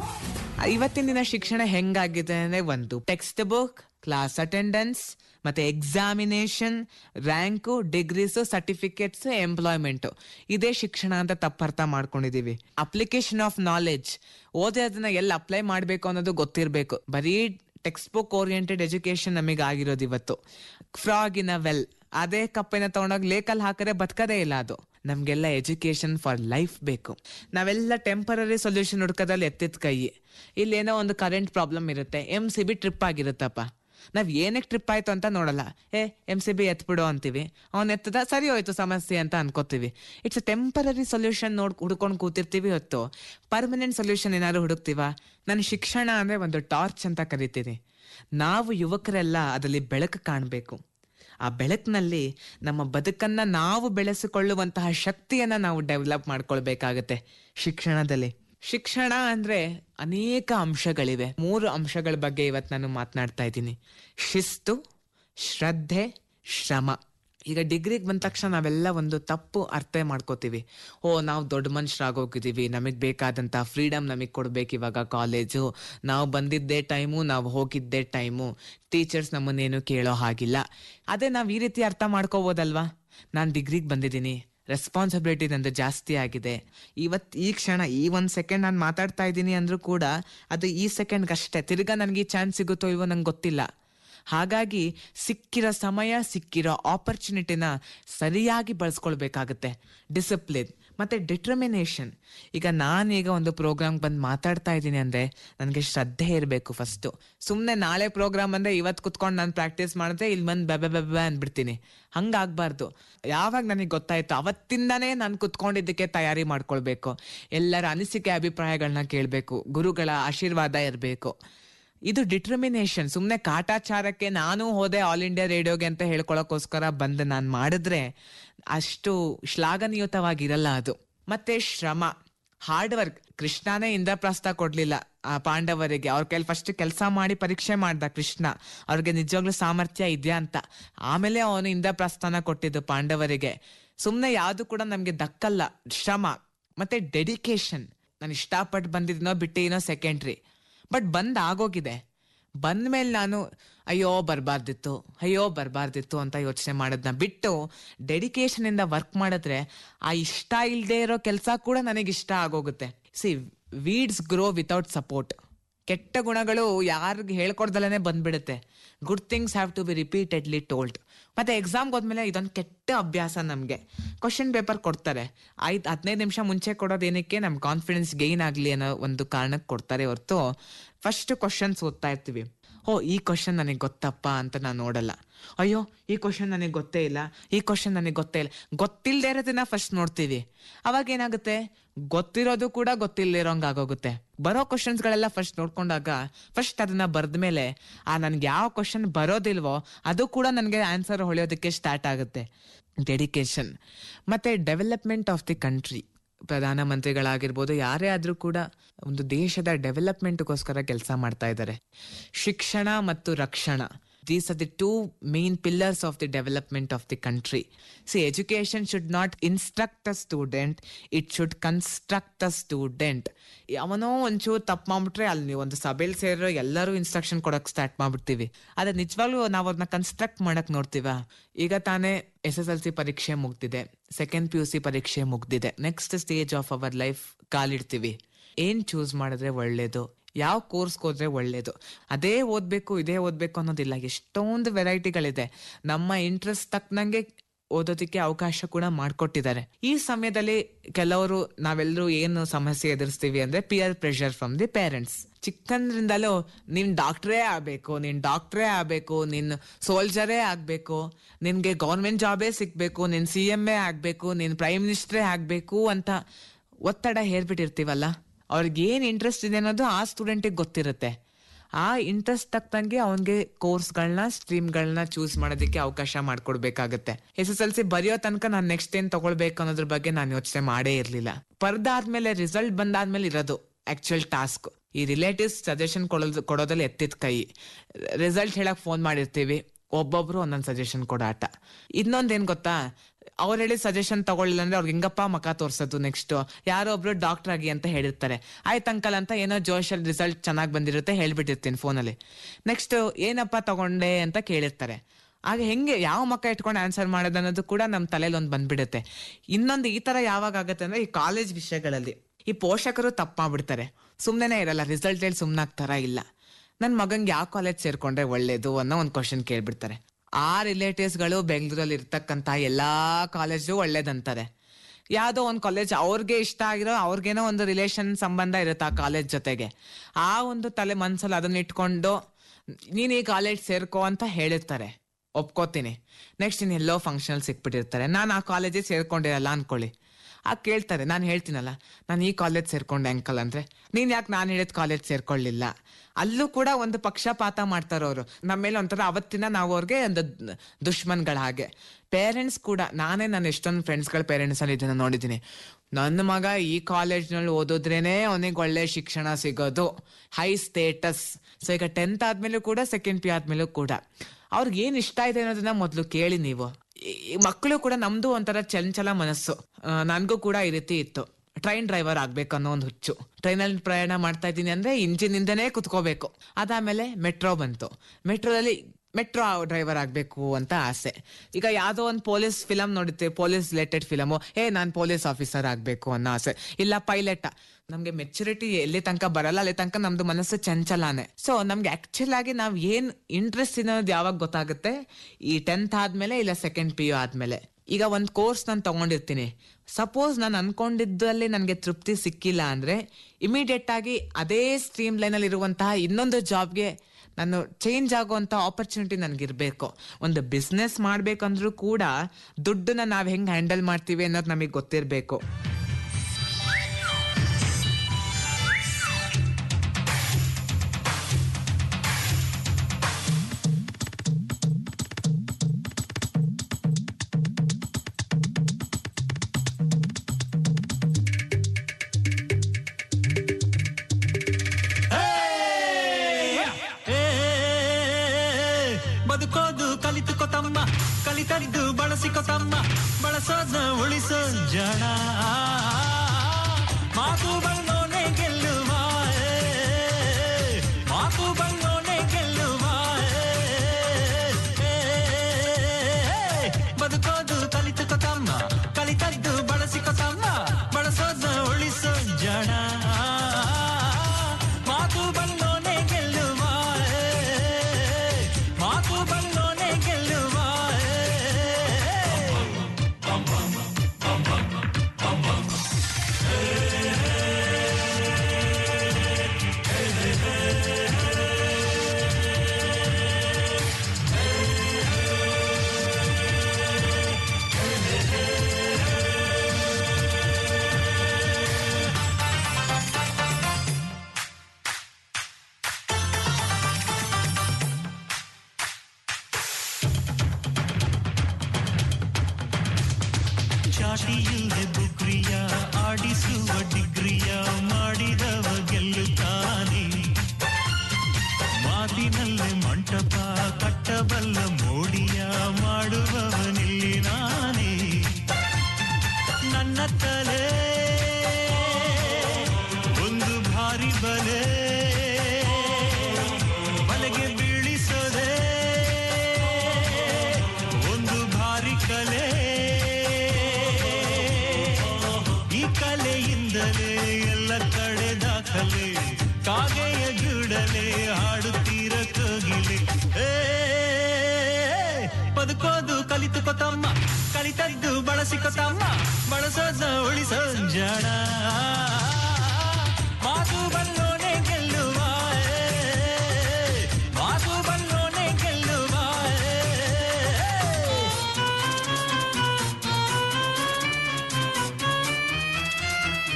ಇವತ್ತಿನ ದಿನ ಶಿಕ್ಷಣ ಹೆಂಗಾಗಿದೆ ಅಂದ್ರೆ ಒಂದು ಟೆಕ್ಸ್ಟ್ ಬುಕ್ ಕ್ಲಾಸ್ ಅಟೆಂಡೆನ್ಸ್ ಮತ್ತೆ examination rank degrees certificates employment ಇದೇ ಶಿಕ್ಷಣ ಅಂತ ತಪ್ಪರ್ಥ ಮಾಡ್ಕೊಂಡಿದೀವಿ ಅಪ್ಲಿಕೇಶನ್ ಆಫ್ ನಾಲೆಡ್ಜ್ ಓದಿ ಅದನ್ನ ಎಲ್ಲಿ ಅಪ್ಲೈ ಮಾಡ್ಬೇಕು ಅನ್ನೋದು ಗೊತ್ತಿರ್ಬೇಕು ಬರೀ ಟೆಕ್ಸ್ಟ್ ಬುಕ್ ಓರಿಯೆಂಟೆಡ್ ಎಜುಕೇಶನ್ ನಮಗೆ ಆಗಿರೋದು ಇವತ್ತು ಫ್ರಾಗಿನ ವೆಲ್ ಅದೇ ಕಪ್ಪೆನ ತಗೊಂಡೋಗಿ ಲೇಕಲ್ಲಿ ಹಾಕಿದ್ರೆ ಬದುಕದೇ ಇಲ್ಲ ಅದು ನಮ್ಗೆಲ್ಲ ಎಜುಕೇಶನ್ ಫಾರ್ ಲೈಫ್ ಬೇಕು ನಾವೆಲ್ಲ ಟೆಂಪರರಿ ಸೊಲ್ಯೂಷನ್ ಹುಡ್ಕೋದಲ್ಲಿ ಎತ್ತಿದ ಕೈ ಇಲ್ಲೇನೋ ಒಂದು ಕರೆಂಟ್ ಪ್ರಾಬ್ಲಮ್ ಇರುತ್ತೆ ಎಮ್ ಸಿ ಬಿ ಟ್ರಿಪ್ ಆಗಿರುತ್ತಪ್ಪ ನಾವ್ ಏನಕ್ಕೆ ಟ್ರಿಪ್ ಆಯ್ತು ಅಂತ ನೋಡಲ್ಲ ಏ ಎಮ್ ಸಿ ಬಿ ಎತ್ಬಿಡು ಅಂತೀವಿ ಅವ್ನ್ ಎತ್ತದ ಸರಿ ಹೋಯ್ತು ಸಮಸ್ಯೆ ಅಂತ ಅನ್ಕೋತೀವಿ ಇಟ್ಸ್ ಅ ಟೆಂಪರರಿ ಸೊಲ್ಯೂಷನ್ ನೋಡ್ ಹುಡ್ಕೊಂಡು ಕೂತಿರ್ತೀವಿ ಹೊತ್ತು ಪರ್ಮನೆಂಟ್ ಸೊಲ್ಯೂಷನ್ ಏನಾದ್ರು ಹುಡುಕ್ತೀವ ನನ್ನ ಶಿಕ್ಷಣ ಅಂದ್ರೆ ಒಂದು ಟಾರ್ಚ್ ಅಂತ ಕರಿತೀನಿ ನಾವು ಯುವಕರೆಲ್ಲ ಅದರಲ್ಲಿ ಬೆಳಕು ಕಾಣಬೇಕು ಆ ಬೆಳಕಿನಲ್ಲಿ ನಮ್ಮ ಬದುಕನ್ನ ನಾವು ಬೆಳೆಸಿಕೊಳ್ಳುವಂತಹ ಶಕ್ತಿಯನ್ನ ನಾವು ಡೆವಲಪ್ ಮಾಡ್ಕೊಳ್ಬೇಕಾಗತ್ತೆ ಶಿಕ್ಷಣದಲ್ಲಿ ಶಿಕ್ಷಣ ಅಂದ್ರೆ ಅನೇಕ ಅಂಶಗಳಿವೆ ಮೂರು ಅಂಶಗಳ ಬಗ್ಗೆ ಇವತ್ತು ನಾನು ಮಾತನಾಡ್ತಾ ಇದ್ದೀನಿ ಶಿಸ್ತು ಶ್ರದ್ಧೆ ಶ್ರಮ ಈಗ ಡಿಗ್ರಿಗೆ ಬಂದ ತಕ್ಷಣ ನಾವೆಲ್ಲ ಒಂದು ತಪ್ಪು ಅರ್ಥ ಮಾಡ್ಕೋತೀವಿ ಓ ನಾವು ದೊಡ್ಡ ಮನುಷ್ಯರಾಗೋಗಿದ್ದೀವಿ ನಮಗೆ ಬೇಕಾದಂಥ ಫ್ರೀಡಮ್ ನಮಗೆ ಕೊಡ್ಬೇಕು ಇವಾಗ ಕಾಲೇಜು ನಾವು ಬಂದಿದ್ದೇ ಟೈಮು ನಾವು ಹೋಗಿದ್ದೇ ಟೈಮು ಟೀಚರ್ಸ್ ನಮ್ಮನ್ನೇನು ಕೇಳೋ ಹಾಗಿಲ್ಲ ಅದೇ ನಾವು ಈ ರೀತಿ ಅರ್ಥ ಮಾಡ್ಕೋಬೋದಲ್ವಾ ನಾನು ಡಿಗ್ರಿಗೆ ಬಂದಿದ್ದೀನಿ ರೆಸ್ಪಾನ್ಸಿಬಿಲಿಟಿ ನಂದು ಜಾಸ್ತಿ ಆಗಿದೆ ಇವತ್ತು ಈ ಕ್ಷಣ ಈ ಒಂದು ಸೆಕೆಂಡ್ ನಾನು ಮಾತಾಡ್ತಾ ಇದ್ದೀನಿ ಅಂದ್ರೂ ಕೂಡ ಅದು ಈ ಸೆಕೆಂಡ್ಗೆ ಅಷ್ಟೇ ತಿರ್ಗಾ ನನಗೆ ಈ ಚಾನ್ಸ್ ಸಿಗುತ್ತೋ ಇಲ್ವೋ ನಂಗೆ ಗೊತ್ತಿಲ್ಲ ಹಾಗಾಗಿ ಸಿಕ್ಕಿರೋ ಸಮಯ ಸಿಕ್ಕಿರೋ ಆಪರ್ಚುನಿಟಿನ ಸರಿಯಾಗಿ ಬಳಸ್ಕೊಳ್ಬೇಕಾಗತ್ತೆ ಡಿಸಿಪ್ಲಿನ್ ಮತ್ತೆ ಡಿಟರ್ಮಿನೇಷನ್ ಈಗ ನಾನೀಗ ಒಂದು ಪ್ರೋಗ್ರಾಮ್ ಬಂದು ಮಾತಾಡ್ತಾ ಇದ್ದೀನಿ ಅಂದ್ರೆ ನನಗೆ ಶ್ರದ್ಧೆ ಇರಬೇಕು ಫಸ್ಟು ಸುಮ್ಮನೆ ನಾಳೆ ಪ್ರೋಗ್ರಾಮ್ ಅಂದ್ರೆ ಇವತ್ತು ಕುತ್ಕೊಂಡು ನಾನು ಪ್ರಾಕ್ಟೀಸ್ ಮಾಡಿದ್ರೆ ಇಲ್ಲಿ ಬಂದು ಬೆಬೆ ಬೆಬೆ ಅಂದ್ಬಿಡ್ತೀನಿ ಹಂಗಾಗ್ಬಾರ್ದು ಯಾವಾಗ ನನಗೆ ಗೊತ್ತಾಯ್ತು ಅವತ್ತಿಂದಾನೇ ನಾನು ಕುತ್ಕೊಂಡಿದ್ದಕ್ಕೆ ತಯಾರಿ ಮಾಡ್ಕೊಳ್ಬೇಕು ಎಲ್ಲರ ಅನಿಸಿಕೆ ಅಭಿಪ್ರಾಯಗಳನ್ನ ಕೇಳಬೇಕು ಗುರುಗಳ ಆಶೀರ್ವಾದ ಇರಬೇಕು ಇದು ಡಿಟರ್ಮಿನೇಷನ್ ಸುಮ್ಮನೆ ಕಾಟಾಚಾರಕ್ಕೆ ನಾನು ಹೋದೆ ಆಲ್ ಇಂಡಿಯಾ ರೇಡಿಯೋಗೆ ಅಂತ ಹೇಳ್ಕೊಳಕ್ಕೋಸ್ಕರ ಬಂದು ನಾನು ಮಾಡಿದ್ರೆ ಅಷ್ಟು ಶ್ಲಾಘನೀಯತವಾಗಿರಲ್ಲ ಅದು ಮತ್ತೆ ಶ್ರಮ ಹಾರ್ಡ್ ವರ್ಕ್ ಕೃಷ್ಣನೇ ಇಂದ್ರಪ್ರಸ್ಥ ಕೊಡ್ಲಿಲ್ಲ ಆ ಪಾಂಡವರಿಗೆ ಅವ್ರ ಕೈಲಿ ಫಸ್ಟ್ ಕೆಲಸ ಮಾಡಿ ಪರೀಕ್ಷೆ ಮಾಡ್ದ ಕೃಷ್ಣ ಅವ್ರಿಗೆ ನಿಜವಾಗ್ಲೂ ಸಾಮರ್ಥ್ಯ ಇದೆಯಾ ಅಂತ ಆಮೇಲೆ ಅವನು ಇಂದ್ರಪ್ರಸ್ಥಾನ ಕೊಟ್ಟಿದ್ದು ಪಾಂಡವರಿಗೆ ಸುಮ್ಮನೆ ಯಾವುದು ಕೂಡ ನಮ್ಗೆ ದಕ್ಕಲ್ಲ ಶ್ರಮ ಮತ್ತೆ ಡೆಡಿಕೇಶನ್ ನಾನು ಇಷ್ಟಪಟ್ಟು ಬಂದಿದ್ದೀನೋ ಬಿಟ್ಟಿನೋ ಸೆಕೆಂಡ್ರಿ ಬಟ್ ಬಂದ್ ಆಗೋಗಿದೆ ಬಂದ್ಮೇಲೆ ನಾನು ಅಯ್ಯೋ ಬರಬಾರ್ದಿತ್ತು ಅಯ್ಯೋ ಬರಬಾರ್ದಿತ್ತು ಅಂತ ಯೋಚನೆ ಮಾಡೋದನ್ನ ಬಿಟ್ಟು ಡೆಡಿಕೇಶನ್ ಇಂದ ವರ್ಕ್ ಮಾಡಿದ್ರೆ ಆ ಇಷ್ಟ ಇಲ್ಲದೆ ಇರೋ ಕೆಲಸ ಕೂಡ ನನಗೆ ಇಷ್ಟ ಆಗೋಗುತ್ತೆ see weeds grow without support ಕೆಟ್ಟ ಗುಣಗಳು ಯಾರಿಗೆ ಹೇಳ್ಕೊಡ್ದಲೇ ಬಂದ್ಬಿಡುತ್ತೆ good things have to be repeatedly told ಮತ್ತೆ ಎಕ್ಸಾಮ್ಗೆ ಹೋದ್ಮೇಲೆ ಇದೊಂದು ಕೆಟ್ಟ ಅಭ್ಯಾಸ ನಮಗೆ ಕ್ವಶನ್ ಪೇಪರ್ ಕೊಡ್ತಾರೆ ಐದು ಹದಿನೈದು ನಿಮಿಷ ಮುಂಚೆ ಕೊಡೋದೇನಕ್ಕೆ ನಮ್ಮ ಕಾನ್ಫಿಡೆನ್ಸ್ ಗೈನ್ ಆಗಲಿ ಅನ್ನೋ ಒಂದು ಕಾರಣಕ್ಕೆ ಕೊಡ್ತಾರೆ ಹೊರತು ಫಸ್ಟ್ ಕ್ವಶನ್ಸ್ ಓದ್ತಾ ಇರ್ತೀವಿ ಓ ಈ ಕ್ವಶನ್ ನನಗೆ ಗೊತ್ತಪ್ಪ ಅಂತ ನಾನು ನೋಡಲ್ಲ ಅಯ್ಯೋ ಈ ಕ್ವಶನ್ ನನಗೆ ಗೊತ್ತೇ ಇಲ್ಲ ಈ ಕ್ವಶನ್ ನನಗೆ ಗೊತ್ತೇ ಇಲ್ಲ ಗೊತ್ತಿಲ್ಲದೆ ಇರೋದನ್ನ ಫಸ್ಟ್ ನೋಡ್ತೀವಿ ಅವಾಗ ಏನಾಗುತ್ತೆ ಗೊತ್ತಿರೋದು ಕೂಡ ಗೊತ್ತಿಲ್ಲದಿರೋಂಗ್ ಆಗೋಗುತ್ತೆ ಬರೋ ಕ್ವಶನ್ಸ್ಗಳೆಲ್ಲ ಫಸ್ಟ್ ನೋಡ್ಕೊಂಡಾಗ ಫಸ್ಟ್ ಅದನ್ನ ಬರ್ದ್ಮೇಲೆ ಆ ನನ್ಗೆ ಯಾವ ಕ್ವಶನ್ ಬರೋದಿಲ್ವೋ ಅದು ಕೂಡ ನನಗೆ ಆನ್ಸರ್ ಹೊಳೆಯೋದಕ್ಕೆ ಸ್ಟಾರ್ಟ್ ಆಗುತ್ತೆ ಡೆಡಿಕೇಶನ್ ಮತ್ತೆ ಡೆವಲಪ್ಮೆಂಟ್ ಆಫ್ ದಿ ಕಂಟ್ರಿ ಪ್ರಧಾನಮಂತ್ರಿಗಳಾಗಿರ್ಬೋದು ಯಾರೇ ಆದ್ರೂ ಕೂಡ ಒಂದು ದೇಶದ ಡೆವಲಪ್ಮೆಂಟ್ಗೋಸ್ಕರ ಕೆಲಸ ಮಾಡ್ತಾ ಇದ್ದಾರೆ ಶಿಕ್ಷಣ ಮತ್ತು ರಕ್ಷಣಾ these are the two main pillars of the development of the country see education should not instruct a student it should construct a student ಅವನೋ ಒಂಚೂರು ತಪ್ಪು ಮಾಡ್ಬಿಟ್ರೆ ಅಲ್ಲಿ ನೀವು ಒಂದು ಸಭೆಯಲ್ಲಿ ಸೇರೋ ಎಲ್ಲರೂ ಇನ್ಸ್ಟ್ರಕ್ಷನ್ ಕೊಡಕ್ ಸ್ಟಾರ್ಟ್ ಮಾಡ್ಬಿಡ್ತೀವಿ ಆದ್ರೆ ನಿಜವಾಗ್ಲೂ ನಾವು ಅದನ್ನ ಕನ್ಸ್ಟ್ರಕ್ಟ್ ಮಾಡಕ್ ನೋಡ್ತೀವ ಈಗ ತಾನೇ ಎಸ್ ಎಸ್ ಎಲ್ ಸಿ ಪರೀಕ್ಷೆ ಮುಗ್ದಿದೆ ಸೆಕೆಂಡ್ ಪಿ ಯು ಸಿ ಪರೀಕ್ಷೆ ಮುಗ್ದಿದೆ next stage of our life ಕಾಲಿಡ್ತೀವಿ ಏನ್ ಚೂಸ್ ಮಾಡಿದ್ರೆ ಒಳ್ಳೇದು ಯಾವ ಕೋರ್ಸ್ ಹೋದ್ರೆ ಒಳ್ಳೇದು ಅದೇ ಓದ್ಬೇಕು ಇದೇ ಓದ್ಬೇಕು ಅನ್ನೋದಿಲ್ಲ ಎಷ್ಟೊಂದು ವೆರೈಟಿಗಳಿದೆ ನಮ್ಮ ಇಂಟ್ರೆಸ್ಟ್ ತಕ್ಕನಂಗೆ ಓದೋದಕ್ಕೆ ಅವಕಾಶ ಕೂಡ ಮಾಡಿಕೊಟ್ಟಿದ್ದಾರೆ ಈ ಸಮಯದಲ್ಲಿ ಕೆಲವರು ನಾವೆಲ್ಲರೂ ಏನು ಸಮಸ್ಯೆ ಎದುರಿಸ್ತೀವಿ ಅಂದ್ರೆ peer pressure from the parents ಚಿಕ್ಕಂದ್ರಿಂದಲೂ ನೀನ್ ಡಾಕ್ಟ್ರೇ ಆಗ್ಬೇಕು ನೀನ್ ಡಾಕ್ಟ್ರೇ ಆಗ್ಬೇಕು ನೀನ್ ಸೋಲ್ಜರೇ ಆಗ್ಬೇಕು ನಿನ್ಗೆ ಗೌರ್ಮೆಂಟ್ ಜಾಬೇ ಸಿಗ್ಬೇಕು ನೀನ್ ಸಿ ಎಂ ಎ ಆಗ್ಬೇಕು ನೀನ್ ಪ್ರೈಮ್ ಮಿನಿಸ್ಟ್ರೇ ಆಗ್ಬೇಕು ಅಂತ ಒತ್ತಡ ಹೇರ್ಬಿಟ್ಟಿರ್ತೀವಲ್ಲ ಅವ್ರಿಗೆ ಏನ್ ಇಂಟ್ರೆಸ್ಟ್ ಇದೆ ಅನ್ನೋದು ಆ ಸ್ಟೂಡೆಂಟಿಗೆ ಗೊತ್ತಿರುತ್ತೆ ಆ ಇಂಟ್ರೆಸ್ಟ್ ತಕ್ಕಂಗೆ ಅವನಿಗೆ ಕೋರ್ಸ್ಗಳನ್ನ ಸ್ಟ್ರೀಮ್ಗಳನ್ನ ಚೂಸ್ ಮಾಡೋದಕ್ಕೆ ಅವಕಾಶ ಮಾಡ್ಕೊಡ್ಬೇಕಾಗತ್ತೆ ಎಸ್ ಎಸ್ ಎಲ್ ಸಿ ಬರೆಯೋ ತನಕ ನಾನು ನೆಕ್ಸ್ಟ್ ಏನ್ ತಗೊಳ್ಬೇಕು ಅನ್ನೋದ್ರ ಬಗ್ಗೆ ನಾನು ಯೋಚನೆ ಮಾಡೇ ಇರ್ಲಿಲ್ಲ ಬರ್ದಾದ್ಮೇಲೆ ರಿಸಲ್ಟ್ ಬಂದಾದ್ಮೇಲೆ ಇರೋದು ಆಕ್ಚುಯಲ್ ಟಾಸ್ಕ್ ಈ ರಿಲೇಟಿವ್ಸ್ ಸಜೆಷನ್ ಕೊಡೋದು ಕೊಡೋದ್ರಲ್ಲಿ ಎತ್ತಿದ ಕೈ ರಿಸಲ್ಟ್ ಹೇಳಕ್ ಫೋನ್ ಮಾಡಿರ್ತೀವಿ ಒಬ್ಬೊಬ್ರು ಒಂದೊಂದು ಸಜೆಷನ್ ಕೊಡೋ ಆಟ ಇನ್ನೊಂದೇನ್ ಗೊತ್ತಾ ಅವ್ರು ಹೇಳಿ ಸಜೆಷನ್ ತಗೊಳ್ಳಿಲ್ಲ ಅಂದ್ರೆ ಅವ್ರಿಗೆ ಹೆಂಗಪ್ಪ ಮಕ ತೋರ್ಸೋದು ನೆಕ್ಸ್ಟ್ ಯಾರೋ ಒಬ್ರು ಡಾಕ್ಟರ್ ಆಗಿ ಅಂತ ಹೇಳಿರ್ತಾರೆ ಆಯ್ತು ಅಂಕಲ್ ಅಂತ ಏನೋ ಜೋಶಲ್ಲಿ ರಿಸಲ್ಟ್ ಚೆನ್ನಾಗಿ ಬಂದಿರುತ್ತೆ ಹೇಳ್ಬಿಟ್ಟಿರ್ತೀನಿ ಫೋನಲ್ಲಿ ನೆಕ್ಸ್ಟ್ ಏನಪ್ಪ ತಗೊಂಡೆ ಅಂತ ಕೇಳಿರ್ತಾರೆ ಆಗ ಹೆಂಗೆ ಯಾವ ಮಕ್ಕ ಇಟ್ಕೊಂಡು ಆನ್ಸರ್ ಮಾಡೋದು ಅನ್ನೋದು ಕೂಡ ನಮ್ಮ ತಲೆಯಲ್ಲಿ ಒಂದು ಬಂದ್ಬಿಡುತ್ತೆ ಇನ್ನೊಂದು ಈ ತರ ಯಾವಾಗ ಆಗುತ್ತೆ ಅಂದ್ರೆ ಈ ಕಾಲೇಜ್ ವಿಷಯಗಳಲ್ಲಿ ಈ ಪೋಷಕರು ತಪ್ಪು ಮಾಡ್ಬಿಡ್ತಾರೆ ಸುಮ್ಮನೆ ಇರಲ್ಲ ರಿಸಲ್ಟ್ ಹೇಳಿ ಸುಮ್ಮನಾಗ್ತಾರ ಇಲ್ಲ ನನ್ನ ಮಗಂಗೆ ಯಾವ ಕಾಲೇಜ್ ಸೇರ್ಕೊಂಡ್ರೆ ಒಳ್ಳೇದು ಅನ್ನೋ ಒಂದು ಕ್ವಶನ್ ಕೇಳ್ಬಿಡ್ತಾರೆ ಆ ರಿಲೇಟಿವ್ಸ್ಗಳು ಬೆಂಗಳೂರಲ್ಲಿ ಇರ್ತಕ್ಕಂಥ ಎಲ್ಲಾ ಕಾಲೇಜು ಒಳ್ಳೇದಂತಾರೆ ಯಾವುದೋ ಒಂದು ಕಾಲೇಜ್ ಅವ್ರಿಗೆ ಇಷ್ಟ ಆಗಿರೋ ಅವ್ರಿಗೇನೋ ಒಂದು ರಿಲೇಷನ್ ಸಂಬಂಧ ಇರುತ್ತೆ ಆ ಕಾಲೇಜ್ ಜೊತೆಗೆ ಆ ಒಂದು ತಲೆ ಮನ್ಸಲ್ಲಿ ಅದನ್ನ ಇಟ್ಕೊಂಡು ನೀನ್ ಈ ಕಾಲೇಜ್ ಸೇರ್ಕೋ ಅಂತ ಹೇಳಿರ್ತಾರೆ ಒಪ್ಕೋತೀನಿ ನೆಕ್ಸ್ಟ್ ಇನ್ ಎಲ್ಲೋ ಫಂಕ್ಷನ್ ಸಿಕ್ಬಿಟ್ಟಿರ್ತಾರೆ ನಾನು ಆ ಕಾಲೇಜಿಗೆ ಸೇರ್ಕೊಂಡಿರಲ್ಲ ಅನ್ಕೊಳ್ಳಿ ಆಗ ಕೇಳ್ತಾರೆ ನಾನು ಹೇಳ್ತೀನಲ್ಲ ನಾನು ಈ ಕಾಲೇಜ್ ಸೇರ್ಕೊಂಡೆ ಅಂಕಲ್ ಅಂದ್ರೆ ನೀನ್ ಯಾಕೆ ನಾನು ಹೇಳಿದ ಕಾಲೇಜ್ ಸೇರ್ಕೊಳ್ಳಿಲ್ಲ ಅಲ್ಲೂ ಕೂಡ ಒಂದು ಪಕ್ಷಪಾತ ಮಾಡ್ತಾರೆ ಅವರು ನಮ್ಮ ಮೇಲೆ ಒಂಥರ ಅವತ್ತಿನ ನಾವು ಅವ್ರಿಗೆ ಒಂದು ದುಶ್ಮನ್ಗಳ ಹಾಗೆ ಪೇರೆಂಟ್ಸ್ ಕೂಡ ನಾನೇ ನನ್ನ ಎಷ್ಟೊಂದು ಫ್ರೆಂಡ್ಸ್ಗಳ ಪೇರೆಂಟ್ಸ್ ಅಲ್ಲಿ ಇದನ್ನ ನೋಡಿದ್ದೀನಿ ನನ್ನ ಮಗ ಈ ಕಾಲೇಜ್ನಲ್ಲಿ ಓದಿದ್ರೇನೆ ಅವನಿಗೆ ಒಳ್ಳೆ ಶಿಕ್ಷಣ ಸಿಗೋದು ಹೈ ಸ್ಟೇಟಸ್ ಸೊ ಈಗ ಟೆಂತ್ ಆದ್ಮೇಲೂ ಕೂಡ ಸೆಕೆಂಡ್ ಪಿ ಆದ್ಮೇಲೂ ಕೂಡ ಅವ್ರಿಗೆ ಏನ್ ಇಷ್ಟ ಇದೆ ಅನ್ನೋದನ್ನ ಮೊದಲು ಕೇಳಿ ನೀವು ಈ ಮಕ್ಕಳು ಕೂಡ ನಮ್ದು ಒಂಥರ ಚಂಚಲ ಮನಸ್ಸು ನನಗೂ ಕೂಡ ಈ ರೀತಿ ಇತ್ತು ಟ್ರೈನ್ ಡ್ರೈವರ್ ಆಗ್ಬೇಕು ಅನ್ನೋ ಒಂದು ಹುಚ್ಚು ಟ್ರೈನಲ್ಲಿ ಪ್ರಯಾಣ ಮಾಡ್ತಾ ಇದ್ದೀನಿ ಅಂದ್ರೆ ಇಂಜಿನ್ ಇಂದನೇ ಕುತ್ಕೋಬೇಕು ಅದಾದ್ಮೇಲೆ ಮೆಟ್ರೋ ಬಂತು ಮೆಟ್ರೋದಲ್ಲಿ ಮೆಟ್ರೋ ಡ್ರೈವರ್ ಆಗ್ಬೇಕು ಅಂತ ಆಸೆ ಈಗ ಯಾವ್ದೋ ಒಂದು ಪೊಲೀಸ್ ಫಿಲಮ್ ನೋಡಿರ್ತೀವಿ ಪೊಲೀಸ್ ರಿಲೇಟೆಡ್ ಫಿಲಮು ಏ ನಾನು ಪೊಲೀಸ್ ಆಫೀಸರ್ ಆಗ್ಬೇಕು ಅನ್ನೋ ಆಸೆ ಇಲ್ಲ ಪೈಲಟ್ ನಮ್ಗೆ ಮೆಚುರಿಟಿ ಎಲ್ಲಿ ತನಕ ಬರಲ್ಲ ಅಲ್ಲಿ ತನಕ ನಮ್ದು ಮನಸ್ಸು ಚಂಚಲಾನೆ ಸೊ ನಮ್ಗೆ ಆಕ್ಚುಲ್ ಆಗಿ ನಾವ್ ಏನ್ ಇಂಟ್ರೆಸ್ಟ್ ಅನ್ನೋದು ಯಾವಾಗ ಗೊತ್ತಾಗುತ್ತೆ ಈ ಟೆಂತ್ ಆದ್ಮೇಲೆ ಇಲ್ಲ ಸೆಕೆಂಡ್ ಪಿ ಯು ಆದ್ಮೇಲೆ ಈಗ ಒಂದ್ ಕೋರ್ಸ್ ನಾನು ತಗೊಂಡಿರ್ತೀನಿ ಸಪೋಸ್ ನಾನು ಅನ್ಕೊಂಡಿದ್ದಲ್ಲಿ ನನಗೆ ತೃಪ್ತಿ ಸಿಕ್ಕಿಲ್ಲ ಅಂದ್ರೆ ಇಮಿಡಿಯೇಟ್ ಆಗಿ ಅದೇ ಸ್ಟ್ರೀಮ್ ಲೈನ್ ಅಲ್ಲಿ ಇರುವಂತಹ ಇನ್ನೊಂದು ಜಾಬ್ಗೆ ನಾನು ಚೇಂಜ್ ಆಗುವಂತ ಆಪರ್ಚುನಿಟಿ ನನಗಿರ್ಬೇಕು ಒಂದು ಬಿಸ್ನೆಸ್ ಮಾಡ್ಬೇಕಂದ್ರೂ ಕೂಡ ದುಡ್ಡನ್ನ ನಾವ್ ಹೆಂಗ್ ಹ್ಯಾಂಡಲ್ ಮಾಡ್ತೀವಿ ಅನ್ನೋದು ನಮಗೆ ಗೊತ್ತಿರ್ಬೇಕು ಬದುಕೋದು ಕಲಿತುಕೋ ತಮ್ಮ ಕಲಿತದ್ದು ಬಳಸಿಕೋ ತಮ್ಮ ಬಳಸೋದ ಉಳಿಸೋ ಜನ ಮಾತು ಬಣ್ಣೋನೆ ಗೆಲ್ಲುವ ಏ, ಮಾತು ಬಣ್ಣೋನೆ ಗೆಲ್ಲುವ ಏ, ಏ, ಬದುಕೋದು ಕಲಿತುಕೋ ತಮ್ಮ ಕಲಿತದ್ದು ಬಳಸಿಕೋ ತಮ್ಮ ಬಳಸೋದ ಉಳಿಸೋ ಜನ ಮಾತು ಬಣ್ಣೋನೆ ಗೆಲ್ಲುವ ಏ, ಮಾತು ಬಣ್ಣೋನೆ ಗೆಲ್ಲುವ ಚಾಟಿಯಿಲ್ಲದೆ ಬುಗ್ರಿಯ ಆಡಿಸುವ ಡಿಗ್ರಿಯ ಮಾಡಿದವ ಗೆಲ್ಲುತ್ತಾನೆ ಮಾತಿನಲ್ಲೇ ಮಂಟಪ ಕಟ್ಟಬಲ್ಲ ಮೋಡಿಯ ಮಾಡುವವನಿಲ್ಲಿ ನಾನೇ ನನ್ನ ತಲೆ ಒಂದು ಭಾರಿ ಬಲೆ ಬಲೆಗೆ ಬೀಳಿಸದೆ ಒಂದು ಭಾರಿ ಕಲೆ ಈ ಕಲೆಯಿಂದಲೇ ಎಲ್ಲ ಕಡೆ ದಾಖಲೆ ಕಾಗೆಯ ಗೂಡಲೆ ಹಾಡುತ್ತೀರ ಕೋಗಿಲೆ ಏ, ಬದುಕೋದು ಕಲಿತುಕೋ ತಮ್ಮ ಕಲಿತದ್ದು ಬಳಸಿಕೋ ತಮ್ಮ